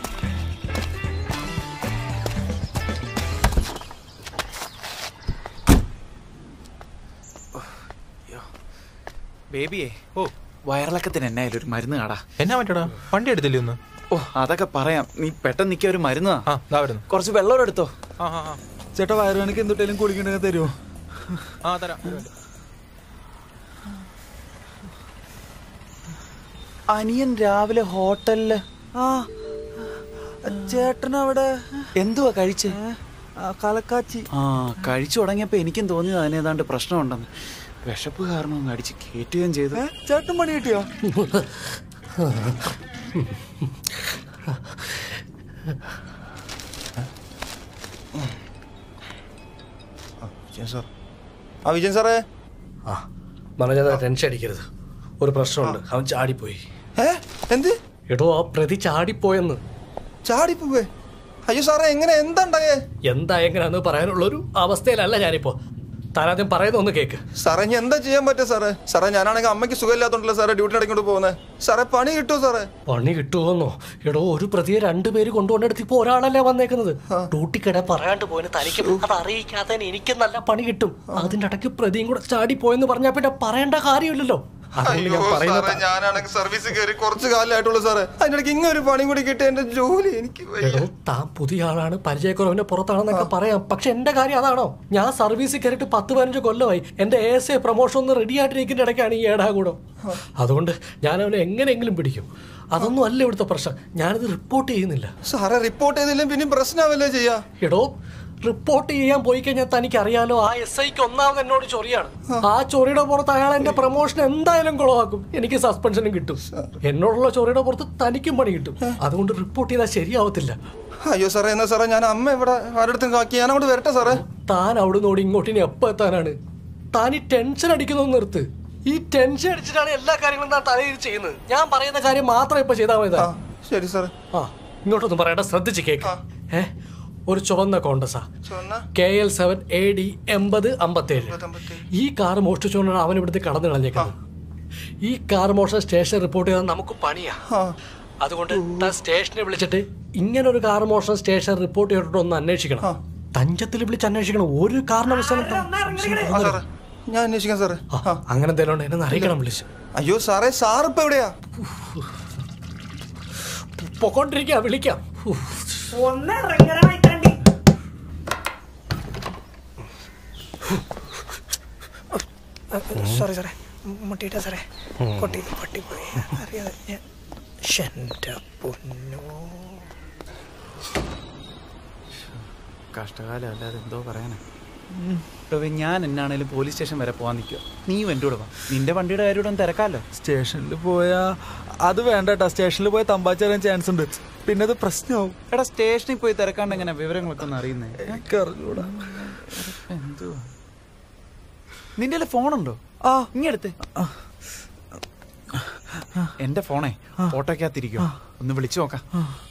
ബേബിയെ ഓ വയറിളക്കത്തിന് എന്നായാലും ഒരു മരുന്ന് കാടാ എന്നാ പറ്റടാ വണ്ടി എടുത്തില്ലേ ഒന്ന് ഓ അതൊക്കെ പറയാം നീ പെട്ടെന്ന് നിൽക്കിയ ഒരു മരുന്ന് ആ ദാ വരുന്നു കുറച്ച് വെള്ളം എടുത്തോ ആ ആ ആ ചേട്ടാ വയറുവേനക്ക് എന്തൊട്ടേലും കുളിക്കണ്ടെങ്കിൽ തരുമോ ആ തരാം അനിയൻ രാവിലെ ഹോട്ടലില് ആ ചേട്ടൻ അവിടെ എന്തുവാ കഴിച്ചേ കലക്കാച്ചി ആ കഴിച്ചു തുടങ്ങിയപ്പോ എനിക്കും തോന്നിയത് അതിന് ഏതാണ്ട് പ്രശ്നമുണ്ടെന്ന് വിശപ്പ് കാരണം ഒന്ന് അടിച്ച് കയറ്റുകയും ചെയ്തു ചേട്ടൻ പണി കിട്ടിയോ സാർ ആ വിജയൻ സാറേ ആ മനോജ ടെൻഷൻ അടിക്കരുത് ഒരു പ്രശ്നമുണ്ട് അവൻ ചാടിപ്പോയി ഏ എന്ത് എടോ ആ പ്രതി ചാടിപ്പോയെന്ന് ചാടിപ്പോവേ അയ്യോ സാറേ എങ്ങനെ എന്താ ഉണ്ടായേ എന്താ എങ്ങനെയാന്ന് പറയാനുള്ള ഒരു അവസ്ഥയിലല്ല ഞാനിപ്പോ താനാദ്യം പറയുന്ന ഒന്ന് കേക്ക് സാറേ ഞാൻ എന്താ ചെയ്യാൻ പറ്റുക സാറേ സാറേ ഞാനാണെങ്കിൽ അമ്മയ്ക്ക് സുഖമില്ലാത്തോണ്ടല്ലോ സാറേ ഡ്യൂട്ടി അടക്കൊണ്ട് പോകുന്നത് സാറേ പണി കിട്ടുമോ സാറേ പണി കിട്ടുമെന്നോ എടോ ഒരു പ്രതിയെ രണ്ടുപേര് കൊണ്ടുകൊണ്ടെടുത്ത് ഇപ്പൊ ഒരാളല്ലേ വന്നേക്കുന്നത് ഡ്യൂട്ടിക്കിടെ പറയാണ്ട് പോയിന് തനിക്ക് അത് അറിയിക്കാതെ എനിക്ക് നല്ല പണി കിട്ടും അതിന്റെ ഇടയ്ക്ക് പ്രതിയും കൂടെ ചാടിപ്പോയെന്ന് പറഞ്ഞാൽ പിന്നെ പറയേണ്ട കാര്യമില്ലല്ലോ അതുകൊണ്ട് ഞാൻ അയ്യോ പറയുന്നത് സാറേ ഞാനാണെങ്കിൽ സർവീസ് കയറി കുറച്ച് കാലമായിട്ടുള്ളൂ സാറേ അതിനിടയ്ക്ക് ഇങ്ങനെ ഒരു പണി കൂടി കിട്ടിയ എന്റെ ജോലി എനിക്ക് വയ്യ. എടോ താൻ പുതിയ ആളാണ് പരിചയക്കുറവിന്റെ പുറത്താണെന്നൊക്കെ പറയാം പക്ഷെ എന്റെ കാര്യം അതാണോ ഞാൻ സർവീസിൽ കയറിയിട്ട് പത്ത് പതിനഞ്ച് കൊല്ലമായി എന്റെ എ എസ് എ പ്രൊമോഷൻ ഒന്ന് റെഡി ആയിട്ടിരിക്കുന്ന ഇടയ്ക്കാണ് ഈ ഏടാകൂടം അതുകൊണ്ട് ഞാൻ അവനെ എങ്ങനെയെങ്കിലും പിടിക്കും അതൊന്നും അല്ല ഇവിടുത്തെ പ്രശ്നം ഞാനിത് റിപ്പോർട്ട് ചെയ്യുന്നില്ല സാറേ റിപ്പോർട്ട് ചെയ്തില്ലെങ്കിൽ പിന്നെ പ്രശ്നമാവല്ലേ ചെയ്യാ എടോ റിപ്പോർട്ട് ചെയ്യാൻ പോയി കഴിഞ്ഞാൽ തനിക്ക് അറിയാലോ ആ എസ് ഐക്ക് ഒന്നാമത് എന്നോട് ചൊറിയാണ് ആ ചൊറിയുടെ പുറത്ത് അയാൾ എന്റെ പ്രൊമോഷൻ എന്തായാലും കുളമാക്കും എനിക്ക് സസ്പെൻഷനും കിട്ടും എന്നോടുള്ള ചൊറിയുടെ പുറത്ത് തനിക്കും പണി കിട്ടും അതുകൊണ്ട് റിപ്പോർട്ട് ചെയ്താൽ ശരിയാവത്തില്ല അയ്യോ സാറേ എന്നാ സാറേ ഞാൻ അമ്മ ഇവിടെ ആരുടെ കാക്കി ഞാൻ അങ്ങോട്ട് വരട്ടെ സാറേ താൻ അവിടെ നിന്ന് ഇങ്ങോട്ട് ഇനി എപ്പോ എത്താനാണ് താൻ ഈ ടെൻഷൻ അടിക്കുന്നു നിർത്ത് ഈ ടെൻഷൻ അടിച്ചിട്ടാണ് എല്ലാ കാര്യങ്ങളും താൻ തലയിൽ ചെയ്യുന്നത് ഞാൻ പറയുന്ന കാര്യം മാത്രം ഇപ്പൊ ചെയ്താൽ മതി താൻ. ശരി സാറേ ആ ഇങ്ങോട്ടൊന്നും പറയണ്ട ശ്രദ്ധിച്ച് കേക്ക് ഏ ഒരു ചുവന്ന കോണ്ടസാ ചുവന്ന K L seven A D എൺപത് അമ്പത്തേഴ് ഈ കാർ മോഷ്ടിച്ചുകൊണ്ടാണ് അവൻ ഇവിടുത്തെ കടന്നു കളഞ്ഞേക്കുന്നത് ഈ കാർ മോഷണ സ്റ്റേഷൻ റിപ്പോർട്ട് ചെയ്താൽ നമുക്ക് പണിയാ അതുകൊണ്ട് താൻ സ്റ്റേഷനെ വിളിച്ചിട്ട് ഇങ്ങനെ ഒരു കാർ മോഷണ സ്റ്റേഷൻ റിപ്പോർട്ട് ചെയ്തിട്ട് ഒന്ന് അന്വേഷിക്കണം തഞ്ചത്തിൽ വിളിച്ച് അന്വേഷിക്കണം ഒരു കാരണവശാലും താൻ സംശയം ആ, തോന്നരുത്. സാറേ ഞാൻ അന്വേഷിക്കാം സാറേ ആ, അങ്ങനെ എന്തെങ്കിലും ഉണ്ടെങ്കിൽ എന്നെ ഒന്ന് അറിയിക്കണം വിളിച്ച് അയ്യോ സാറേ സാർ ഇപ്പൊ എവിടെയാ പൊക്കോണ്ടിരിക്കാം വിളിക്കാം ഉഫ്. സോറി സാറേ മുട്ടിയിട്ടാ സാറേ കൊട്ടി പട്ടി പോയി അറിയാതെ ഞാൻ എന്റെ പൊന്നോ കഷ്ടകാലം അല്ലാതെ എന്തോ പറയാനാ ടോവി, ഞാൻ എന്നാണേലും പോലീസ് സ്റ്റേഷൻ വരെ പോകാൻ നിൽക്കുക നീയും എൻ്റെ കൂടെ വാ നിന്റെ വണ്ടിയുടെ കാര്യം ഇവിടെ ഒന്ന് തിരക്കാമല്ലോ സ്റ്റേഷനിൽ പോയാ അത് വേണ്ട കേട്ടാ സ്റ്റേഷനിൽ പോയി തമ്പാച്ചറിയാൻ ചാൻസ് ഉണ്ട് പിന്നെ അത് പ്രശ്നമാവും എടാ സ്റ്റേഷനിൽ പോയി തിരക്കാണ്ട് എങ്ങനെ വിവരങ്ങളൊക്കെ ഒന്ന് അറിയുന്നേ എനിക്കറിഞ്ഞൂടാ എന്തുവാ നിന്റെ ഫോണുണ്ടോ ആ ഇങ്ങെടുത്ത് എന്റെ ഫോണേ ഫോട്ടോക്കകത്തിരിക്കോ ഒന്ന് വിളിച്ചു നോക്കാം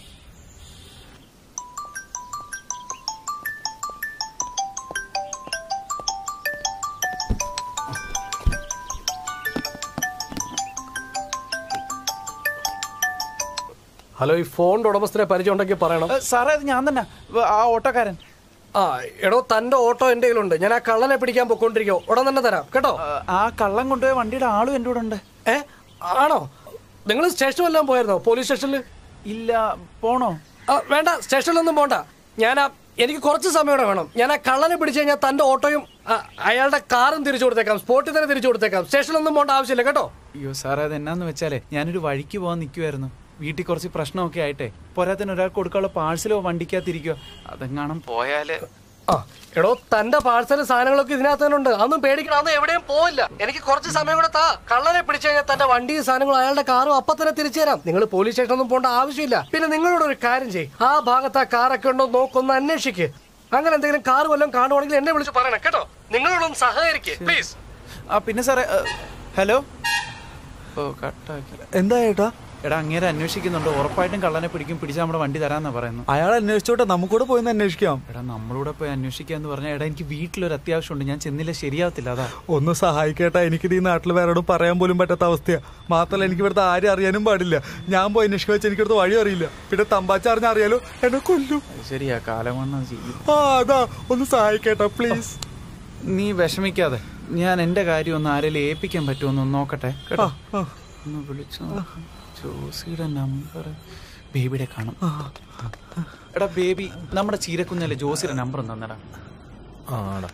ഹലോ ഈ ഫോണിന്റെ ഉടമസ്ഥനെ പരിചയം ഉണ്ടെങ്കിൽ പറയണം സാറേ അത് ഞാൻ തന്നെ ആ ഓട്ടോക്കാരൻ ആ എടോ തന്റെ ഓട്ടോ എന്റെ കയ്യിലുണ്ട് ഞാൻ ആ കള്ളനെ പിടിക്കാൻ പൊക്കോണ്ടിരിക്കോ ഉടൻ തന്നെ തരാം കേട്ടോ ആ കള്ളം കൊണ്ടുപോയ വണ്ടിയുടെ ആളും എൻ്റെ കൂടെ ഉണ്ട് ഏ ആണോ നിങ്ങൾ സ്റ്റേഷൻ വല്ലതും പോയിരുന്നോ പോലീസ് സ്റ്റേഷനിൽ ഇല്ല പോണോ ആ, വേണ്ട സ്റ്റേഷനിലൊന്നും പോണ്ട ഞാൻ ആ എനിക്ക് കുറച്ച് സമയം കൂടെ വേണം ഞാൻ ആ കള്ളനെ പിടിച്ചു കഴിഞ്ഞാൽ തന്റെ ഓട്ടോയും ആ, അയാളുടെ കാറും തിരിച്ചു കൊടുത്തേക്കാം സ്പോട്ടിൽ തന്നെ തിരിച്ചു കൊടുത്തേക്കാം സ്റ്റേഷനിലൊന്നും പോകേണ്ട ആവശ്യമില്ല കേട്ടോ അയ്യോ സാറേ അത് എന്നാന്ന് വെച്ചാലേ ഞാനൊരു വഴിക്ക് പോകാൻ നിൽക്കുമായിരുന്നു വീട്ടിൽ കുറച്ച് പ്രശ്നമൊക്കെ ആയിട്ടെ പോരാത്തിന് ഒരാൾക്ക് കൊടുക്കാനുള്ള പാഴ്സലോ വണ്ടിക്കകത്തിരിക്കോ അതെങ്ങാണം പോയാല് ആ എടോ തന്റെ പാഴ്സൽ സാധനങ്ങളൊക്കെ ഇതിനകത്ത് തന്നെ ഉണ്ട് അതൊന്നും പേടിക്കണം അതൊന്നും എവിടെയും പോവില്ല എനിക്ക് കുറച്ച് സമയം കൂടെ താ കള്ളനെ പിടിച്ചു കഴിഞ്ഞാൽ തന്റെ വണ്ടിയും സാധനങ്ങളും അയാളുടെ കാറും അപ്പൊ തന്നെ തിരിച്ചു തരാം നിങ്ങൾ പോലീസ് സ്റ്റേഷനൊന്നും പോകേണ്ട ആവശ്യമില്ല പിന്നെ നിങ്ങളോട് ഒരു കാര്യം ചെയ്യും ആ ഭാഗത്ത് ആ കാറൊക്കെ ഉണ്ടോ നോക്കൊന്ന് അന്വേഷിക്ക് അങ്ങനെ എന്തെങ്കിലും കാർ വല്ലതും കാണുവാണെങ്കിൽ എന്നെ വിളിച്ച് പറയണം കേട്ടോ നിങ്ങളോടൊന്ന് സഹകരിക്ക് പ്ലീസ് ആ പിന്നെ സാറേ ഏ, ഹലോ ഓ കട്ടാക്കി എന്താ ഏട്ടാ എടാ അങ്ങേരെ അന്വേഷിക്കുന്നുണ്ട് ഉറപ്പായിട്ടും കള്ളനെ പിടിക്കും പിടിച്ചാൽ നമ്മുടെ വണ്ടി തരാന്നാ പറയുന്നു അയാൾ അന്വേഷിച്ചോട്ടെ നമുക്കൂടെ പോയി ഒന്ന് അന്വേഷിക്കാം എടാ നമ്മളൂടെ പോയി അന്വേഷിക്കാന്ന് പറഞ്ഞാൽ എടാ എനിക്ക് വീട്ടിലൊരു അത്യാവശ്യമുണ്ട് ഞാൻ ചെന്നില്ല ശരിയാവത്തില്ല അതാ ഒന്ന് സഹായിക്കേട്ടാ എനിക്ക് ഈ നാട്ടിൽ വേറോടും പറയാൻ പോലും പറ്റാത്ത അവസ്ഥയാ മാത്രമല്ല എനിക്ക് ഇവിടുത്തെ ആരും അറിയാനും പാടില്ല ഞാൻ പോയി അന്വേഷിക്കുക വെച്ചാൽ എനിക്കിവിടുത്തെ വഴി അറിയില്ല പിന്നെ തമ്പാച്ച അറിഞ്ഞ അറിയാലോ എന്നെ കൊല്ലും ശരിയാ കാലം വന്ന ജീവിതം ആ അതാ ഒന്ന് സഹായിക്കേട്ടാ പ്ലീസ് നീ വിഷമിക്കാതെ ഞാൻ എന്റെ കാര്യം ഒന്ന് ആരെങ്കിലും ഏൽപ്പിക്കാൻ പറ്റുമോ ഒന്ന് നോക്കട്ടെ കേട്ടോ ഒന്ന് വിളിച്ചു നോക്കാം. ജോസിയുടെ നമ്പർ ബേബിയുടെ കാണും എടാ ബേബി നമ്മുടെ ചീരക്കുഞ്ഞല്ലേ ജോസിയുടെ നമ്പർ തന്നടാ ആടാ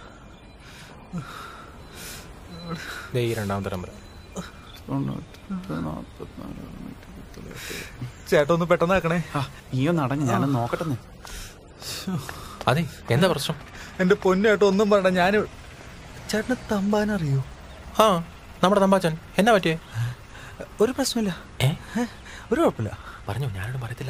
ദേ ഈ രണ്ടാമത്തെ നമ്പർ ചേട്ടാ ഒന്ന് പെട്ടെന്ന് ആക്കണേ നീ ഒന്ന് അടങ്ങ് ഞാനൊന്ന് നോക്കട്ടെ അതെ എന്താ പ്രശ്നം എന്റെ പൊന്നേട്ടോ ഒന്നും പറയണ്ട ഞാൻ ചേട്ടന് തമ്പാൻ അറിയോ ആ നമ്മുടെ തമ്പാച്ചൻ എന്നാ പറ്റിയേ ഒരു പ്രശ്നമില്ല ഏ ഒരു കുഴപ്പമില്ല പറഞ്ഞു ഞാനോട് പറയത്തില്ല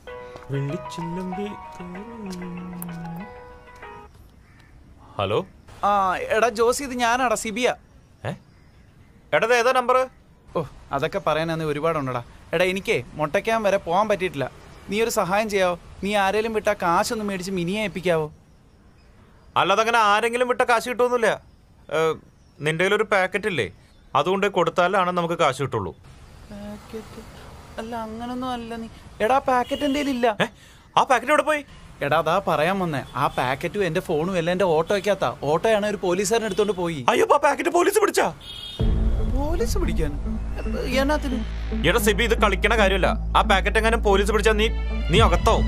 ഹലോ ആ എടാ ജോസി ഇത് ഞാനാടാ സിബിയ എടാ ഏതാ നമ്പർ ഓ അതൊക്കെ പറയാനാന്ന് ഒരുപാടുണ്ടടാ എടാ എനിക്കേ മുട്ടയ്ക്കാൻ വരെ പോകാൻ പറ്റിയിട്ടില്ല നീ ഒരു സഹായം ചെയ്യാവോ നീ ആരേലും വിട്ടാ കാശൊന്ന് മേടിച്ച് മിനിയെ ഏൽപ്പിക്കാവോ അല്ലാതെ അങ്ങനെ ആരെങ്കിലും വിട്ട കാശ് കിട്ടുമൊന്നുമില്ല ഏഹ്, നിന്റെ കയ്യിലൊരു പാക്കറ്റ് ഇല്ലേ അതുകൊണ്ട് കൊടുത്താലാണ് നമുക്ക് കാശ് കിട്ടുള്ളൂ പാക്കറ്റ് അല്ല അങ്ങനൊന്നും അല്ല നീ എടാ പാക്കറ്റ് എന്റെ ഇല്ല ആ പാക്കറ്റ് എവിടെ പോയി എടാ അതാ പറയാൻ വന്നേ ആ പാക്കറ്റും എന്റെ ഫോണും എല്ലാം എന്റെ ഓട്ടോയ്ക്കകത്താ ഓട്ടോയാണ് ഒരു പോലീസുകാരൻ എടുത്തോണ്ട് പോയി അയ്യോ ആ പാക്കറ്റ് പോലീസ് പിടിച്ചാ പോലീസ് പിടിക്കാൻ എന്നാത്തിന് എടാ സിബി ഇത് കളിക്കണ കാര്യമല്ല ആ പാക്കറ്റ് എങ്ങാനും പോലീസ് പിടിച്ചാൽ നീ നീ അകത്താവും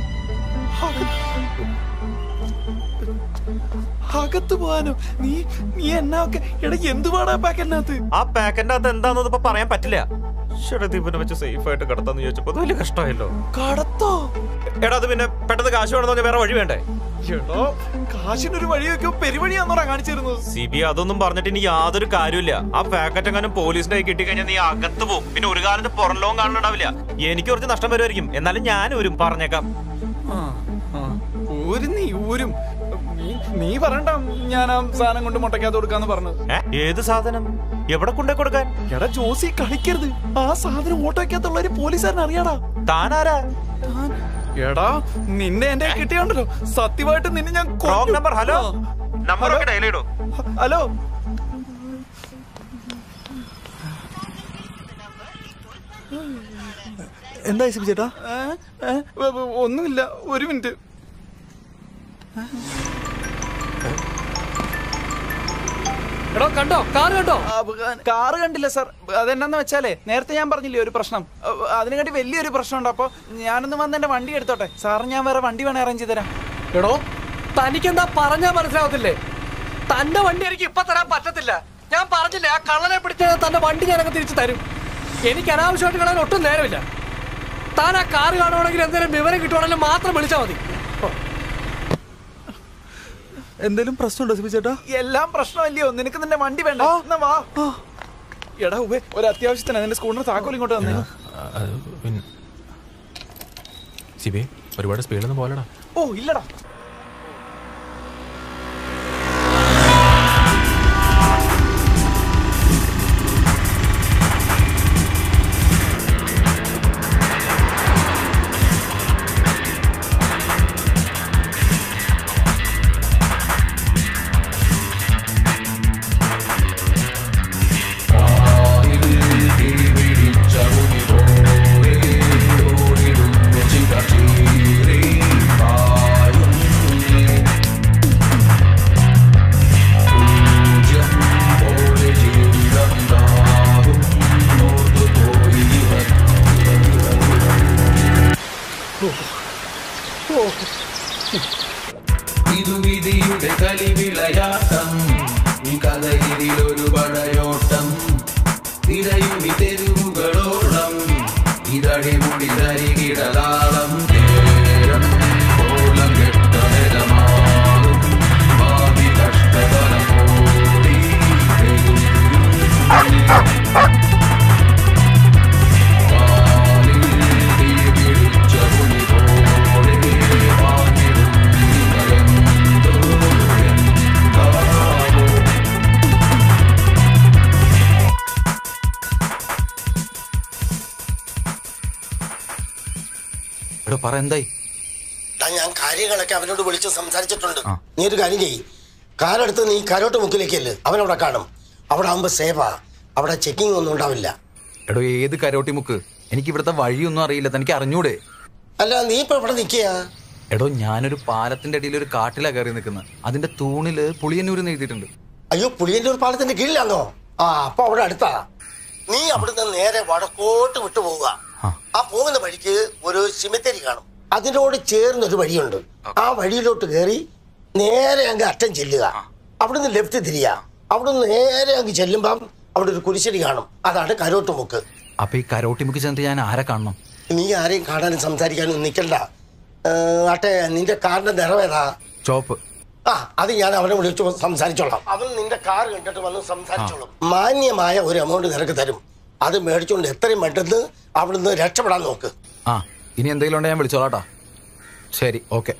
അകത്ത് പോവാനോ നീ നീ എന്നാ ഒക്കെ എടാ എന്തുവാടാ പാക്കറ്റിനകത്ത് ആ പാക്കറ്റിന്റെ അകത്ത് എന്താണെന്ന് ഇപ്പൊ പറയാൻ പറ്റില്ല ശരി ദീപനെ വെച്ച് സേഫ് ആയിട്ട് കടത്താന്ന് ചോദിച്ചപ്പോ അത് വലിയ കഷ്ടമായല്ലോ കടത്തോ എടാ അത് പിന്നെ പെട്ടെന്ന് കാശ് വേണമെന്ന് പറഞ്ഞാൽ വേറെ വഴി വേണ്ടേ എടോ കാശിനൊരു വഴിയൊക്കെ പെരുവഴിയാന്നോടാ കാണിച്ചിരുന്നത് സി ബി അതൊന്നും പറഞ്ഞിട്ട് ഇനി യാതൊരു കാര്യമില്ല ആ പാക്കറ്റ് എങ്ങാനും പോലീസിന്റെ കൈ കിട്ടിക്കഴിഞ്ഞാൽ നീ അകത്ത് പോകും പിന്നെ ഒരു കാലത്ത് പുറം ലോകം കാണുന്നുണ്ടാവില്ല എനിക്ക് കുറച്ച് നഷ്ടം വരുമായിരിക്കും എന്നാലും ഞാൻ വരും പറഞ്ഞേക്കാം ഊരും നീ ഊരും നീ നീ പറയണ്ട ഞാൻ ആ സാധനം കൊണ്ട് മുട്ടയ്ക്കകത്ത് കൊടുക്കാന്ന് പറഞ്ഞു ഏ? ഏത് സാധനം എവിടെ കൊണ്ടേ കൊടുക്കാൻ എടാ ജോസി കളിക്കരുത് ആ സാധനം ഓട്ടോയ്ക്കകത്തുള്ള ഒരു പോലീസുകാരൻ അറിയാടാ താനാരാ എടാ നിന്നെ എന്റെ കിട്ടിയുണ്ടല്ലോ സത്യമായിട്ട് നിന്നെ ഞാൻ റോങ് നമ്പർ ഹലോ നമ്പർ ഒക്കെ ഡയൽ ചെയ്തോ ഹലോ എന്താ ഐസി ചേട്ടാ ഏ? ഏ? വ- വ- ഒന്നുമില്ല ഒരു മിനിറ്റ് എടോ കണ്ടോ കാർ കണ്ടോ കാറ് കണ്ടില്ല സാർ അതെന്നാന്ന് വെച്ചാലേ നേരത്തെ ഞാൻ പറഞ്ഞില്ലേ ഒരു പ്രശ്നം അഹ് അതിനെക്കാട്ടി വലിയൊരു പ്രശ്നമുണ്ട് അപ്പൊ ഞാനൊന്ന് വന്ന് എന്റെ വണ്ടി എടുത്തോട്ടെ സാർ ഞാൻ വേറെ വണ്ടി വേണേ അറേഞ്ച് ചെയ്ത് തരാം എടോ തനിക്കെന്താ പറഞ്ഞാ മനസ്സിലാവത്തില്ലേ തന്റെ വണ്ടി എനിക്ക് ഇപ്പൊ തരാൻ പറ്റത്തില്ല ഞാൻ പറഞ്ഞില്ലേ ആ കള്ളനെ പിടിച്ച തന്റെ വണ്ടി ഞാനങ്ങ് തിരിച്ചു തരും എനിക്ക് അനാവശ്യമായിട്ട് കളയാൻ ഒട്ടും നേരമില്ല താൻ ആ കാറ് കാണുവാണെങ്കിൽ എന്തെങ്കിലും വിവരം കിട്ടുവാണെങ്കിൽ മാത്രം വിളിച്ചാൽ മതി എന്തേലും പ്രശ്നമുണ്ടോ സിബി ചേട്ടാ എല്ലാം പ്രശ്നമല്ലയോ നിനക്ക് നിന്റെ വണ്ടി വേണ്ട എന്നാ വാ എടാ ഉവേ ഒരു അത്യാവശ്യത്തിന് നിന്റെ സ്കൂളിന് താക്കോൽ ഇങ്ങോട്ട് വന്നേ സിബി ഒരുപാട് സ്പീഡൊന്നും പോലടാ ഓ ഇല്ലടാ ഇതു വിധിയുടെ കളിവിളയാട്ടം ഈ കഥയിലൊരു പടയോട്ടം തിരയുമി തെരുവുകളോളം ഇതടിമുടി തരികിടലാളം നേരം കോലം കെട്ടടലമാളും ഭാവി കഷ്ടകലം ഓടി വാലിൽ തീ പിടിച്ച പുലി പോലെ വാനിടും നിറന്തോ എന്താവോ എടോ പറ എന്തായി ഡാ, ഞാൻ കാര്യങ്ങളൊക്കെ അവനോട് വിളിച്ച് സംസാരിച്ചിട്ടുണ്ട് നീ ഒരു കാര്യം ചെയ്യ് കാറെടുത്ത് നീ കരോട്ട് മുക്കിലേക്കല്ലേ അവനവിടെ കാണും അവിടെ ആകുമ്പോ സേഫാ അവിടെ ചെക്കിംഗ് ഒന്നും ഉണ്ടാവില്ല എടോ ഏത് കരോട്ടി മുക്ക് എനിക്ക് ഇവിടുത്തെ വഴിയൊന്നും അറിയില്ല തനിക്ക് അറിഞ്ഞൂടെ അല്ല നീ ഇപ്പൊ ഇവിടെ നിൽക്കുക എടോ ഞാനൊരു പാലത്തിന്റെ അടിയിൽ ഒരു കാട്ടിലാ കയറി നിൽക്കുന്നത് അതിന്റെ തൂണില് പുളിയന്നൂരെന്ന് എഴുതിയിട്ടുണ്ട് അയ്യോ പുളിയന്റെ ഒരു പാലത്തിന്റെ കീഴിലാണോ ആ അപ്പൊ അവിടെ അടുത്താ നീ അവിടുന്ന് നേരെ വടക്കോട്ട് വിട്ടു പോവുക ആ പോകുന്ന വഴിക്ക് ഒരു സിമിത്തേരി കാണും അതിനോട് ചേർന്നൊരു വഴിയുണ്ട് ആ വഴിയിലോട്ട് കയറി നേരെ അങ്ങ് അറ്റം ചെല്ലുക അവിടുന്ന് ലെഫ്റ്റ് തിരിയുക അവിടുന്ന് നേരെ അങ്ങ് ചെല്ലുമ്പം അവിടെ ഒരു കുരിശടി കാണും അതാണ് കരോട്ട് മുക്ക് അപ്പൊ ഈ കരോട്ടി മുക്ക് ചെന്നിട്ട് ഞാൻ ആരെ കാണണം നീ ആരെയും കാണാനും സംസാരിക്കാനും നിൽക്കണ്ട ഏഹ്, ആട്ടെ നിന്റെ കാറിന്റെ നിറവേതാ ചോപ്പ് ആ അത് ഞാൻ അവനെ വിളിച്ചു സംസാരിച്ചോളാം അവൻ നിന്റെ കാർ കണ്ടിട്ട് വന്ന് സംസാരിച്ചോളും മാന്യമായ ഒരു എമൗണ്ട് നിനക്ക് തരും അത് മേടിച്ചുകൊണ്ട് എത്രയും പെട്ടെന്ന് അവിടുന്ന് രക്ഷപ്പെടാൻ നോക്ക് ആ ഇനി എന്തെങ്കിലും ഉണ്ടെങ്കിൽ ഞാൻ വിളിച്ചോളാട്ടാ ശരി ഓക്കെ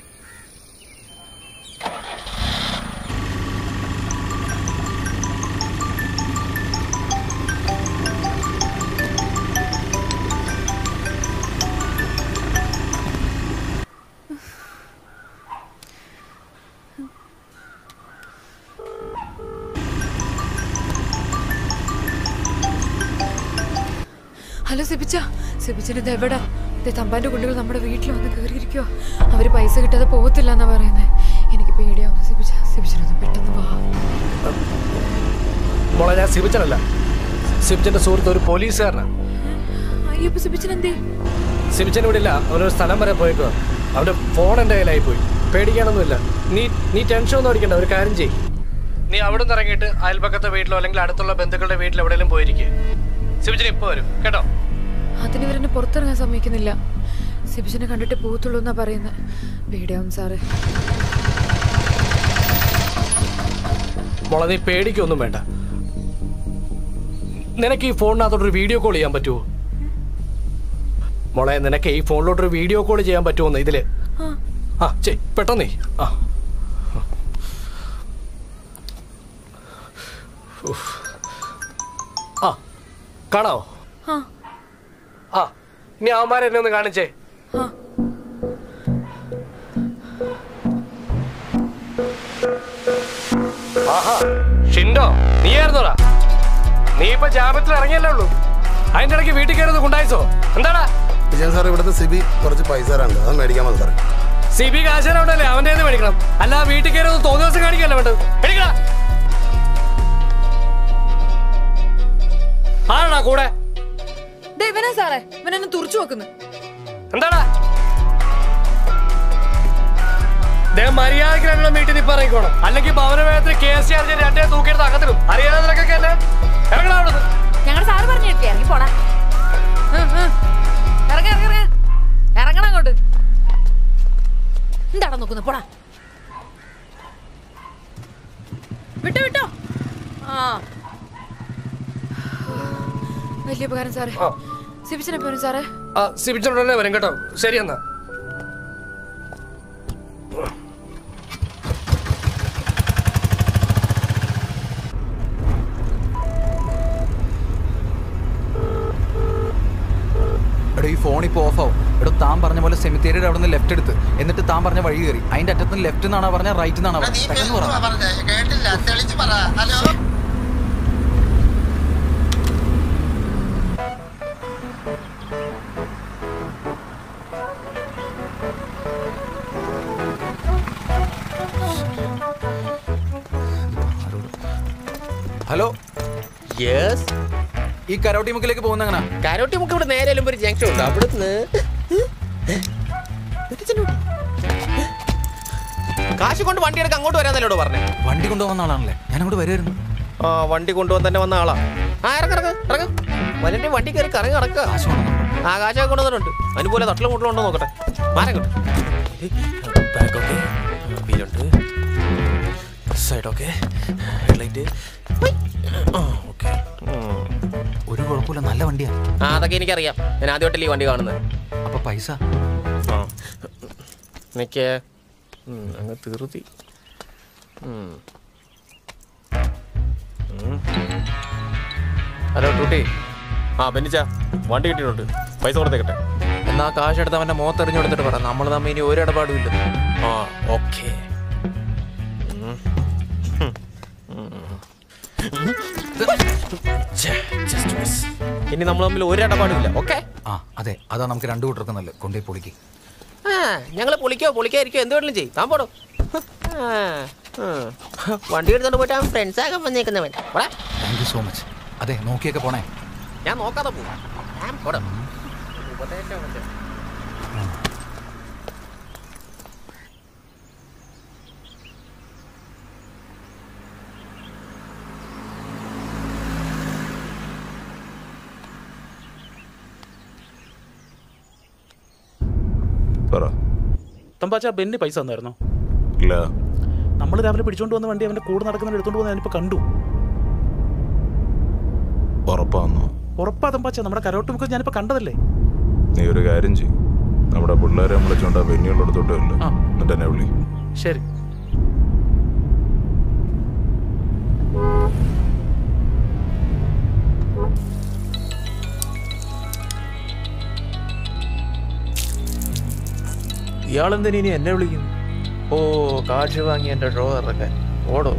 ഹലോ സിബിച്ച സിബിച്ചന് ഇത് എവിടാ ദേ തമ്പാന്റെ കുട്ടികൾ നമ്മുടെ വീട്ടിൽ വന്ന് കയറിയിരിക്കോ അവര് പൈസ കിട്ടാതെ പോകത്തില്ല എന്നാ പറയുന്നത് എനിക്ക് പേടിയാവുന്നു സിബിച്ച സിബിച്ചനൊന്ന് പെട്ടെന്ന് വാ മോളെ ഞാൻ സിബിച്ചനല്ല സിബിച്ചന്റെ സുഹൃത്ത് ഒരു പോലീസുകാരനാണ് അയ്യപ്പ സിബിച്ചൻ എന്തേ സിബിച്ചൻ ഇവിടെ ഇല്ല അവനൊരു സ്ഥലം വരെ പോയേക്കുക അവന്റെ ഫോൺ എൻ്റെ കയ്യിലായി പോയി പേടിക്കാനൊന്നുമില്ല നീ നീ ടെൻഷൻ ഒന്നും അടിക്കണ്ട ഒരു കാര്യം ചെയ്യ് നീ അവിടെ നിന്ന് ഇറങ്ങിയിട്ട് അയൽപക്കത്തെ വീട്ടിലോ അല്ലെങ്കിൽ അടുത്തുള്ള ബന്ധുക്കളുടെ വീട്ടിൽ എവിടെയെങ്കിലും പോയിരിക്കുക സിബിച്ചൻ ഇപ്പോൾ വരും കേട്ടോ അതിന് ഇവരെന്നെ പുറത്തിറങ്ങാൻ സമ്മതിക്കുന്നില്ല സിബിച്ചനെ കണ്ടിട്ട് പോകത്തുള്ളൂ എന്നാ പറയുന്നത് പേടിയാവും സാറേ മോളെ നീ പേടിക്കൊന്നും വേണ്ട നിനക്ക് ഈ ഫോണിനകത്തോട്ടൊരു വീഡിയോ കോൾ ചെയ്യാൻ പറ്റുമോ മോളെ നിനക്ക് ഈ ഫോണിലോട്ടൊരു വീഡിയോ കോൾ ചെയ്യാൻ പറ്റുമോ ഇതില് ആ. ആ ചെയ് പെട്ടെന്നേ ആ ഉഫ്. ആ കാണാവോ ആ ആ ഇനി അവന്മാരെ എന്നെ ഒന്ന് കാണിച്ചേ ആ ആഹാ ഷിൻഡോ നീയായിരുന്നോടാ നീ ഇപ്പൊ ജാപത്തിൽ ഇറങ്ങിയല്ലേ ഉള്ളൂ അതിന്റെ ഇടയ്ക്ക് വീട്ടിൽ കയറുന്നത് കൊണ്ടായിസോ എന്താടാ വിജയൻ സാർ ഇവിടുത്തെ സിബി കുറച്ച് പൈസ തരാനുണ്ട് അത് മേടിക്കാൻ വന്നു സാറേ സി ബി കാശാനുണ്ടല്ലേ അവന്റെ കയ്യിന്ന് മേടിക്കണം അല്ല വീട്ടിൽ കയറുന്നത് തോന്നിയ ദിവസം കാണിക്കല്ല വേണ്ടത് മേടിക്കടാ ആരാടാ കൂടെ ദേ ഇവനാ സാറേ ഇവനെന്നെ തുറച്ചു നോക്കുന്നു എന്താടാ ദേ മര്യാദക്ക് രണ്ടെണ്ണം വീട്ടിൽ നിന്ന് ഇറങ്ങിക്കോണം അല്ലെങ്കിൽ ഭവനവേദത്തിൽ കെ എസ് സി ആർ രണ്ടേ തൂക്കിയെടുത്ത് അകത്തിടും അറിയാതെ നിനക്കൊക്കെ അല്ലേ ഇറങ്ങണ അവിടുന്ന് ഞങ്ങളുടെ സാറ് പറഞ്ഞു കേട്ടി ഇറങ്ങി പോടാ ഉം, ഉം. ഇറങ്ങ ഇറങ്ങ ഇറങ്ങ ഇറങ്ങണം അങ്ങോട്ട് എന്താടാ നോക്കുന്നത് പോടാ വിട്ടോ വിട്ടോ ആ വലിയ ഉപകാരം സാറേ സിബിച്ചനെ പോരും സാറേ ആ സിബിച്ചോടനെ വരും കേട്ടോ ശരി എന്നാ എടോ ഈ ഫോൺ ഇപ്പോൾ ഓഫ് ആവും എടോ താൻ പറഞ്ഞ പോലെ സെമിത്തേരിയുടെ അവിടെ നിന്ന് ലെഫ്റ്റ് എടുത്ത് എന്നിട്ട് താൻ പറഞ്ഞ വഴി കയറി അതിന്റെ അറ്റത്ത് നിന്ന് ലെഫ്റ്റ് എന്നാണ് പറഞ്ഞ റൈറ്റ് എന്നാണ് പറഞ്ഞത് പെട്ടെന്ന് പറ കേട്ടില്ല തെളിച്ച് പറ ഹലോ ഹലോ യെസ് ഈ കരോട്ടി മുക്കിലേക്ക് പോകുന്ന എങ്ങനെ കരോട്ടി മുക്ക് ഇവിടെ നേരെ ഒരു ജംഗ്ഷൻ ഉണ്ട് അവിടുന്ന് കാശ് കൊണ്ട് വണ്ടി എടുക്കാൻ അങ്ങോട്ട് വരാന്നല്ലോട് പറഞ്ഞേ വണ്ടി കൊണ്ടുപോകുന്ന ആളാണല്ലേ ഞാൻ അങ്ങോട്ട് വരുമായിരുന്നു ആ വണ്ടി കൊണ്ടുവന്ന് തന്നെ വന്ന ആളാ ആ ഇറങ്ങ ഇറങ്ങ ഇറങ്ങ വരന്റെ വണ്ടി കയറി കറങ്ങി നടക്കുക ആ കാശൊക്കെ കൊണ്ടുവന്നിട്ടുണ്ട് അതിന് പോലെ തട്ടിലും മുട്ടിലും ഉണ്ടോ നോക്കട്ടെ മാരങ്ങോട്ട് ബാക്ക് ഓക്കെ വീലുണ്ട് സൈഡ് ഓക്കെ ഹെഡ്ലൈറ്റ് ഓക്കെ ഒരു കുഴപ്പമില്ല നല്ല വണ്ടിയാ ആ അതൊക്കെ എനിക്കറിയാം ഞാൻ ആദ്യമായിട്ടല്ലേ ഈ വണ്ടി കാണുന്നത് അപ്പൊ പൈസ ആ നിക്കേ ഉം, അങ്ങ് തീർത്തി ഉം. ഉം. ഹലോ ടൂട്ടി ആ ബെന്നിച്ച വണ്ടി കിട്ടിയിട്ടുണ്ട് പൈസ കൊടുത്തേക്കട്ടെ എന്നാ കാശ് എടുത്ത് അവന്റെ മുഖത്ത് എറിഞ്ഞു കൊടുത്തിട്ട് പറ നമ്മൾ തമ്മിൽ ഇനി ഒരു ഇടപാടും ഇല്ല ആ ഓക്കെ ഇനി നമ്മൾ തമ്മിൽ ഒരു ഇടപാടുമില്ല ഓക്കെ ആ അതെ അതാ നമുക്ക് രണ്ടു കൂട്ടർക്കും നല്ലത് കൊണ്ടേ പൊളിക്ക് ആ ഞങ്ങൾ പൊളിക്കോ പൊളിക്കായിരിക്കോ എന്ത് വേണമെങ്കിലും ചെയ്യും താൻ പോടോ ആ, ആ. വണ്ടി എടുത്തോണ്ട് പോയിട്ട് അവൻ ഫ്രണ്ട്സ് ആകാൻ വന്നേക്കുന്നവൻ പോടാ. താങ്ക് യു സോ മച്ച് അതെ നോക്കിയൊക്കെ പോണേ ഞാൻ നോക്കാതെ പോവാം ഞാൻ പോടാ ഉപദേശം മറ്റേ. പറ തമ്പാച്ച ബെന്നി പൈസ തന്നായിരുന്നോ ഇല്ല നമ്മൾ രാവിലെ പിടിച്ചോണ്ട് വന്ന വണ്ടി അവന്റെ കൂടെ നടക്കുന്ന എടുത്തോണ്ട് പോകുന്ന ഞാനിപ്പോ കണ്ടു ഉറപ്പാന്നോ ഉറപ്പാ തമ്പാച്ച നമ്മുടെ കരോട്ട് മുഖം ഞാനിപ്പോ കണ്ടതല്ലേ നീ ഒരു കാര്യം ചെയ്യും നമ്മുടെ പിള്ളേരെ വിളിച്ചോണ്ട് ആ വെന്നിയുള്ളിടത്തോട്ട് ഇല്ല എന്നിട്ട് എന്നെ വിളി ശരി ഇയാളെന്തിനു ഇനി എന്നെ വിളിക്കുന്നു ഓ കാശ് വാങ്ങി എന്റെ ഡ്രോ ഇറക്കാൻ ഓടോ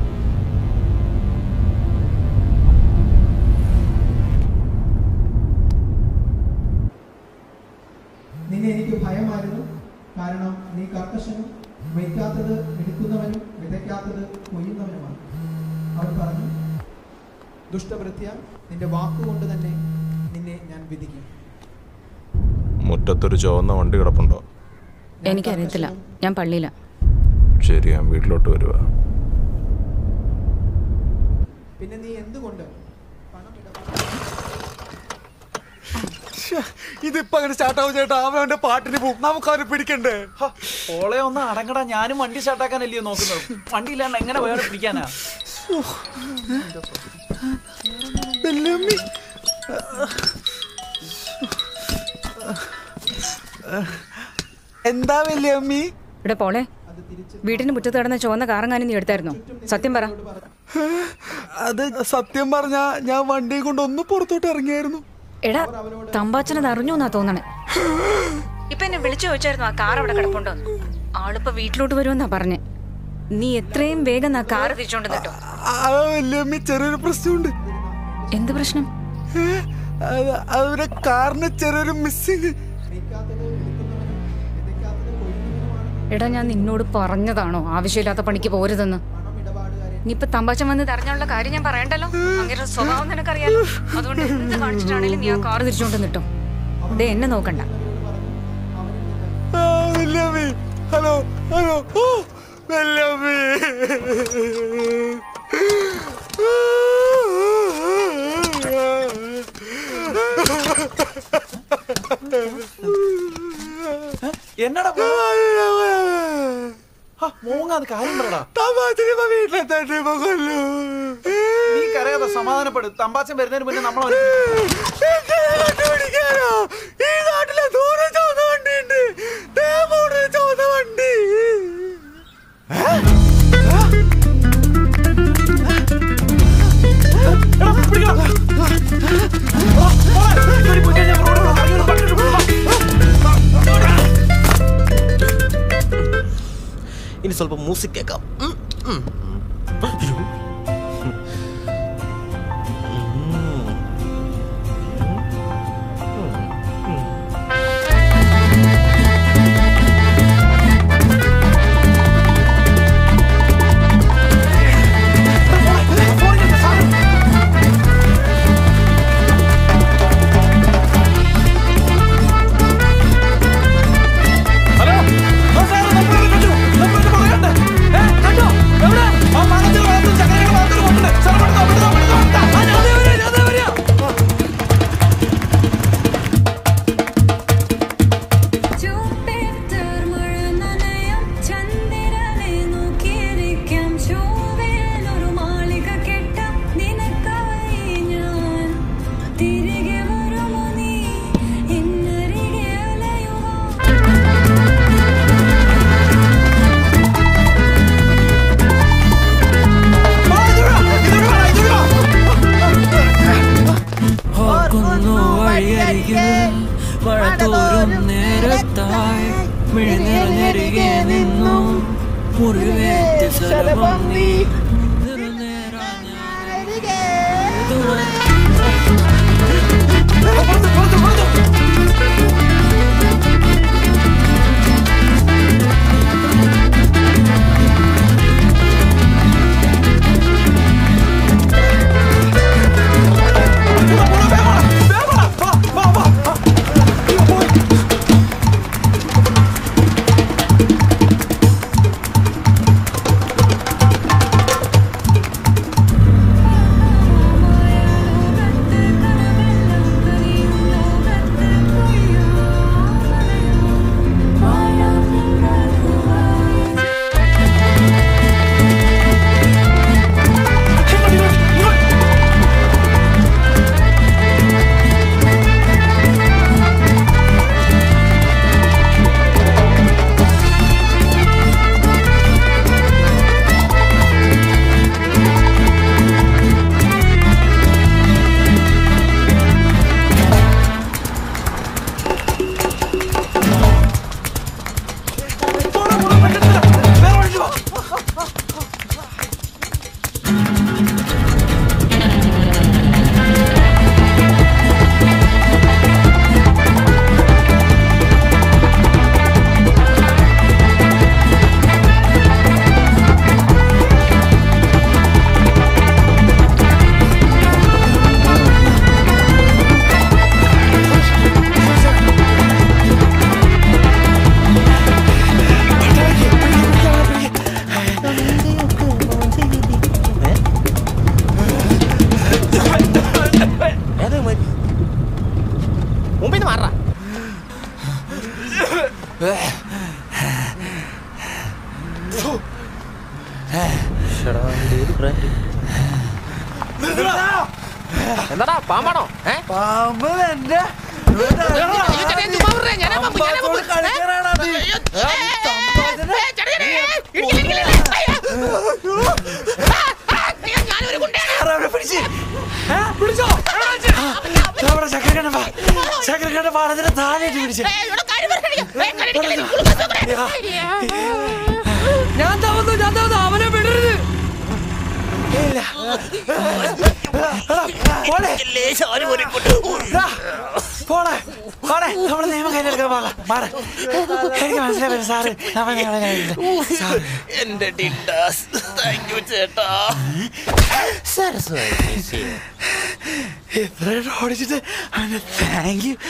നിന്നെ എനിക്ക് ഭയമായിരുന്നു കാരണം നീ കർക്കശനും വയ്ക്കാത്തത് എടുക്കുന്നവനും വിതയ്ക്കാത്തത് കൊയ്യുന്നവനുമാണ് അവൻ പറഞ്ഞു ദുഷ്ടവൃത്തിയ നിന്റെ വാക്കുകൊണ്ട് തന്നെ നിന്നെ ഞാൻ വിധിക്കും മുറ്റത്തൊരു ചുവന്ന വണ്ടി കിടപ്പുണ്ടോ എനിക്കറിയത്തില്ല ഞാൻ പള്ളിയില ശരി ഞാൻ വീട്ടിലോട്ട് വരുവാ പിന്നെ നീ എന്തുകൊണ്ട് ഇതിപ്പോ അങ്ങനെ സ്റ്റാർട്ടാവും ചേട്ടാ അവൻ അവന്റെ പാട്ടിന് പോകും നമുക്ക് അവനെ പിടിക്കണ്ടേ ഓളെ ഒന്ന് അടങ്ങടാ ഞാനും വണ്ടി സ്റ്റാർട്ടാക്കാനല്ലയോ നോക്കുന്നത് വണ്ടി ഇല്ലാണ്ട് എങ്ങനെ വേറെ പിടിക്കാനാ വെല്ലുമ്മി. എന്താ വല്യമ്മി ഇവിടെ പോളെ വീടിന് മുറ്റത്ത് കിടന്ന ചുവന്ന കാറങ്ങാനും നീ എടുത്തായിരുന്നോ സത്യം പറ അത് സത്യം പറഞ്ഞ ഞാൻ വണ്ടി കൊണ്ട് ഒന്ന് പുറത്തോട്ട് ഇറങ്ങിയായിരുന്നു എടാ തമ്പാച്ചനത് അറിഞ്ഞു എന്നാ തോന്നണേ ഇപ്പൊ എന്നെ വിളിച്ചു ചോദിച്ചായിരുന്നു ആ കാർ അവിടെ കിടപ്പുണ്ടോ ആളിപ്പോ വീട്ടിലോട്ട് വരുമെന്നാ പറഞ്ഞേ നീ എത്രയും വേഗം ആ കാർ തിരിച്ചോണ്ട് നിട്ടോ ആ വല്യമ്മി ചെറിയൊരു പ്രശ്നമുണ്ട് എന്ത് പ്രശ്നം അത് അവരുടെ കാറിന് ചെറിയൊരു മിസ്സിങ് എടാ ഞാൻ നിന്നോട് പറഞ്ഞതാണോ ആവശ്യമില്ലാത്ത പണിക്ക് പോരുതെന്ന് ഇനിയിപ്പൊ തമ്പാച്ചൻ വന്ന് തടഞ്ഞുള്ള കാര്യം ഞാൻ പറയണ്ടല്ലോ അങ്ങനെ സ്വഭാവം നിനക്കറിയാലോ അതുകൊണ്ട് എന്ത് കാണിച്ചിട്ടാണേലും നീ ആ കാർ തിരിച്ചോണ്ട് നിട്ടോ ദേ എന്നെ നോക്കണ്ട ആ, വല്യമ്മി ഹലോ ഹലോ ഓ വല്യമ്മി എന്നടാ മൂങ്ങാത് കാര്യം പറടാ വീട്ടിലെത്താൻ കൊല്ലു നീ കരയാതെ സമാധാനപ്പെടും തമ്പാച്ചൻ വരുന്നതിന് മുന്നേ നമ്മൾ ഈ നാട്ടിലെ ദൂരെ ചോന്ന വണ്ടി ഉണ്ട് തേമൂടെ ചോന്ന വണ്ടി ഇനി സ്വല്പം മ്യൂസിക് കേൾക്കാം ഉം, ഉം. അയ്യോ. ഹലോ ആ സാറേ നമ്മളെ കണ്ടു നമ്മളെ പറയണ്ടേ ഏ കണ്ടോ എവിടെ ആ മാങ്ങത്തിൽ വളർത്തുന്ന ചക്കരയുടെ വളർത്തുന്ന കൊണ്ടുണ്ട് സാർ പെടുത്തോ പെടുത്തോ പെടുത്തോ പെടുത്തോ ആ ഞാൻ ദേ വരിക ഞാൻ ദേ വരിക ഓർക്കുന്നു വഴിയരികിൽ മഴ തോരും നേരത്തായി മിഴി നിറഞ്ഞരികെ നിന്നു മുറിവേറ്റ സ്ഥലം നീ ആ എന്താടാ പാമ്പാണോ ഏ പാമ്പ് എന്റെ ചക്രക്കണ്ട പാടത്തിന്റെ താഴെ പിടിച്ചു ഞാൻ തവന്നു ഞാൻ തവന്നു അവനെ വിടരുത് പോളെ പോളെ നമ്മള് നിയമം കയ്യിലെടുക്കാൻ പാടാ മാറ എനിക്ക് മനസ്സിലായി വരും സാറ് നമ്മൾ നിയമം കയ്യിലെടുക്കാം സാറ് എന്റെ ഡിഡാസ് താങ്ക് യു ചേട്ടാ സരസ്വതി എത്ര ഓടിച്ചിട്ട് അവന് താങ്ക് യു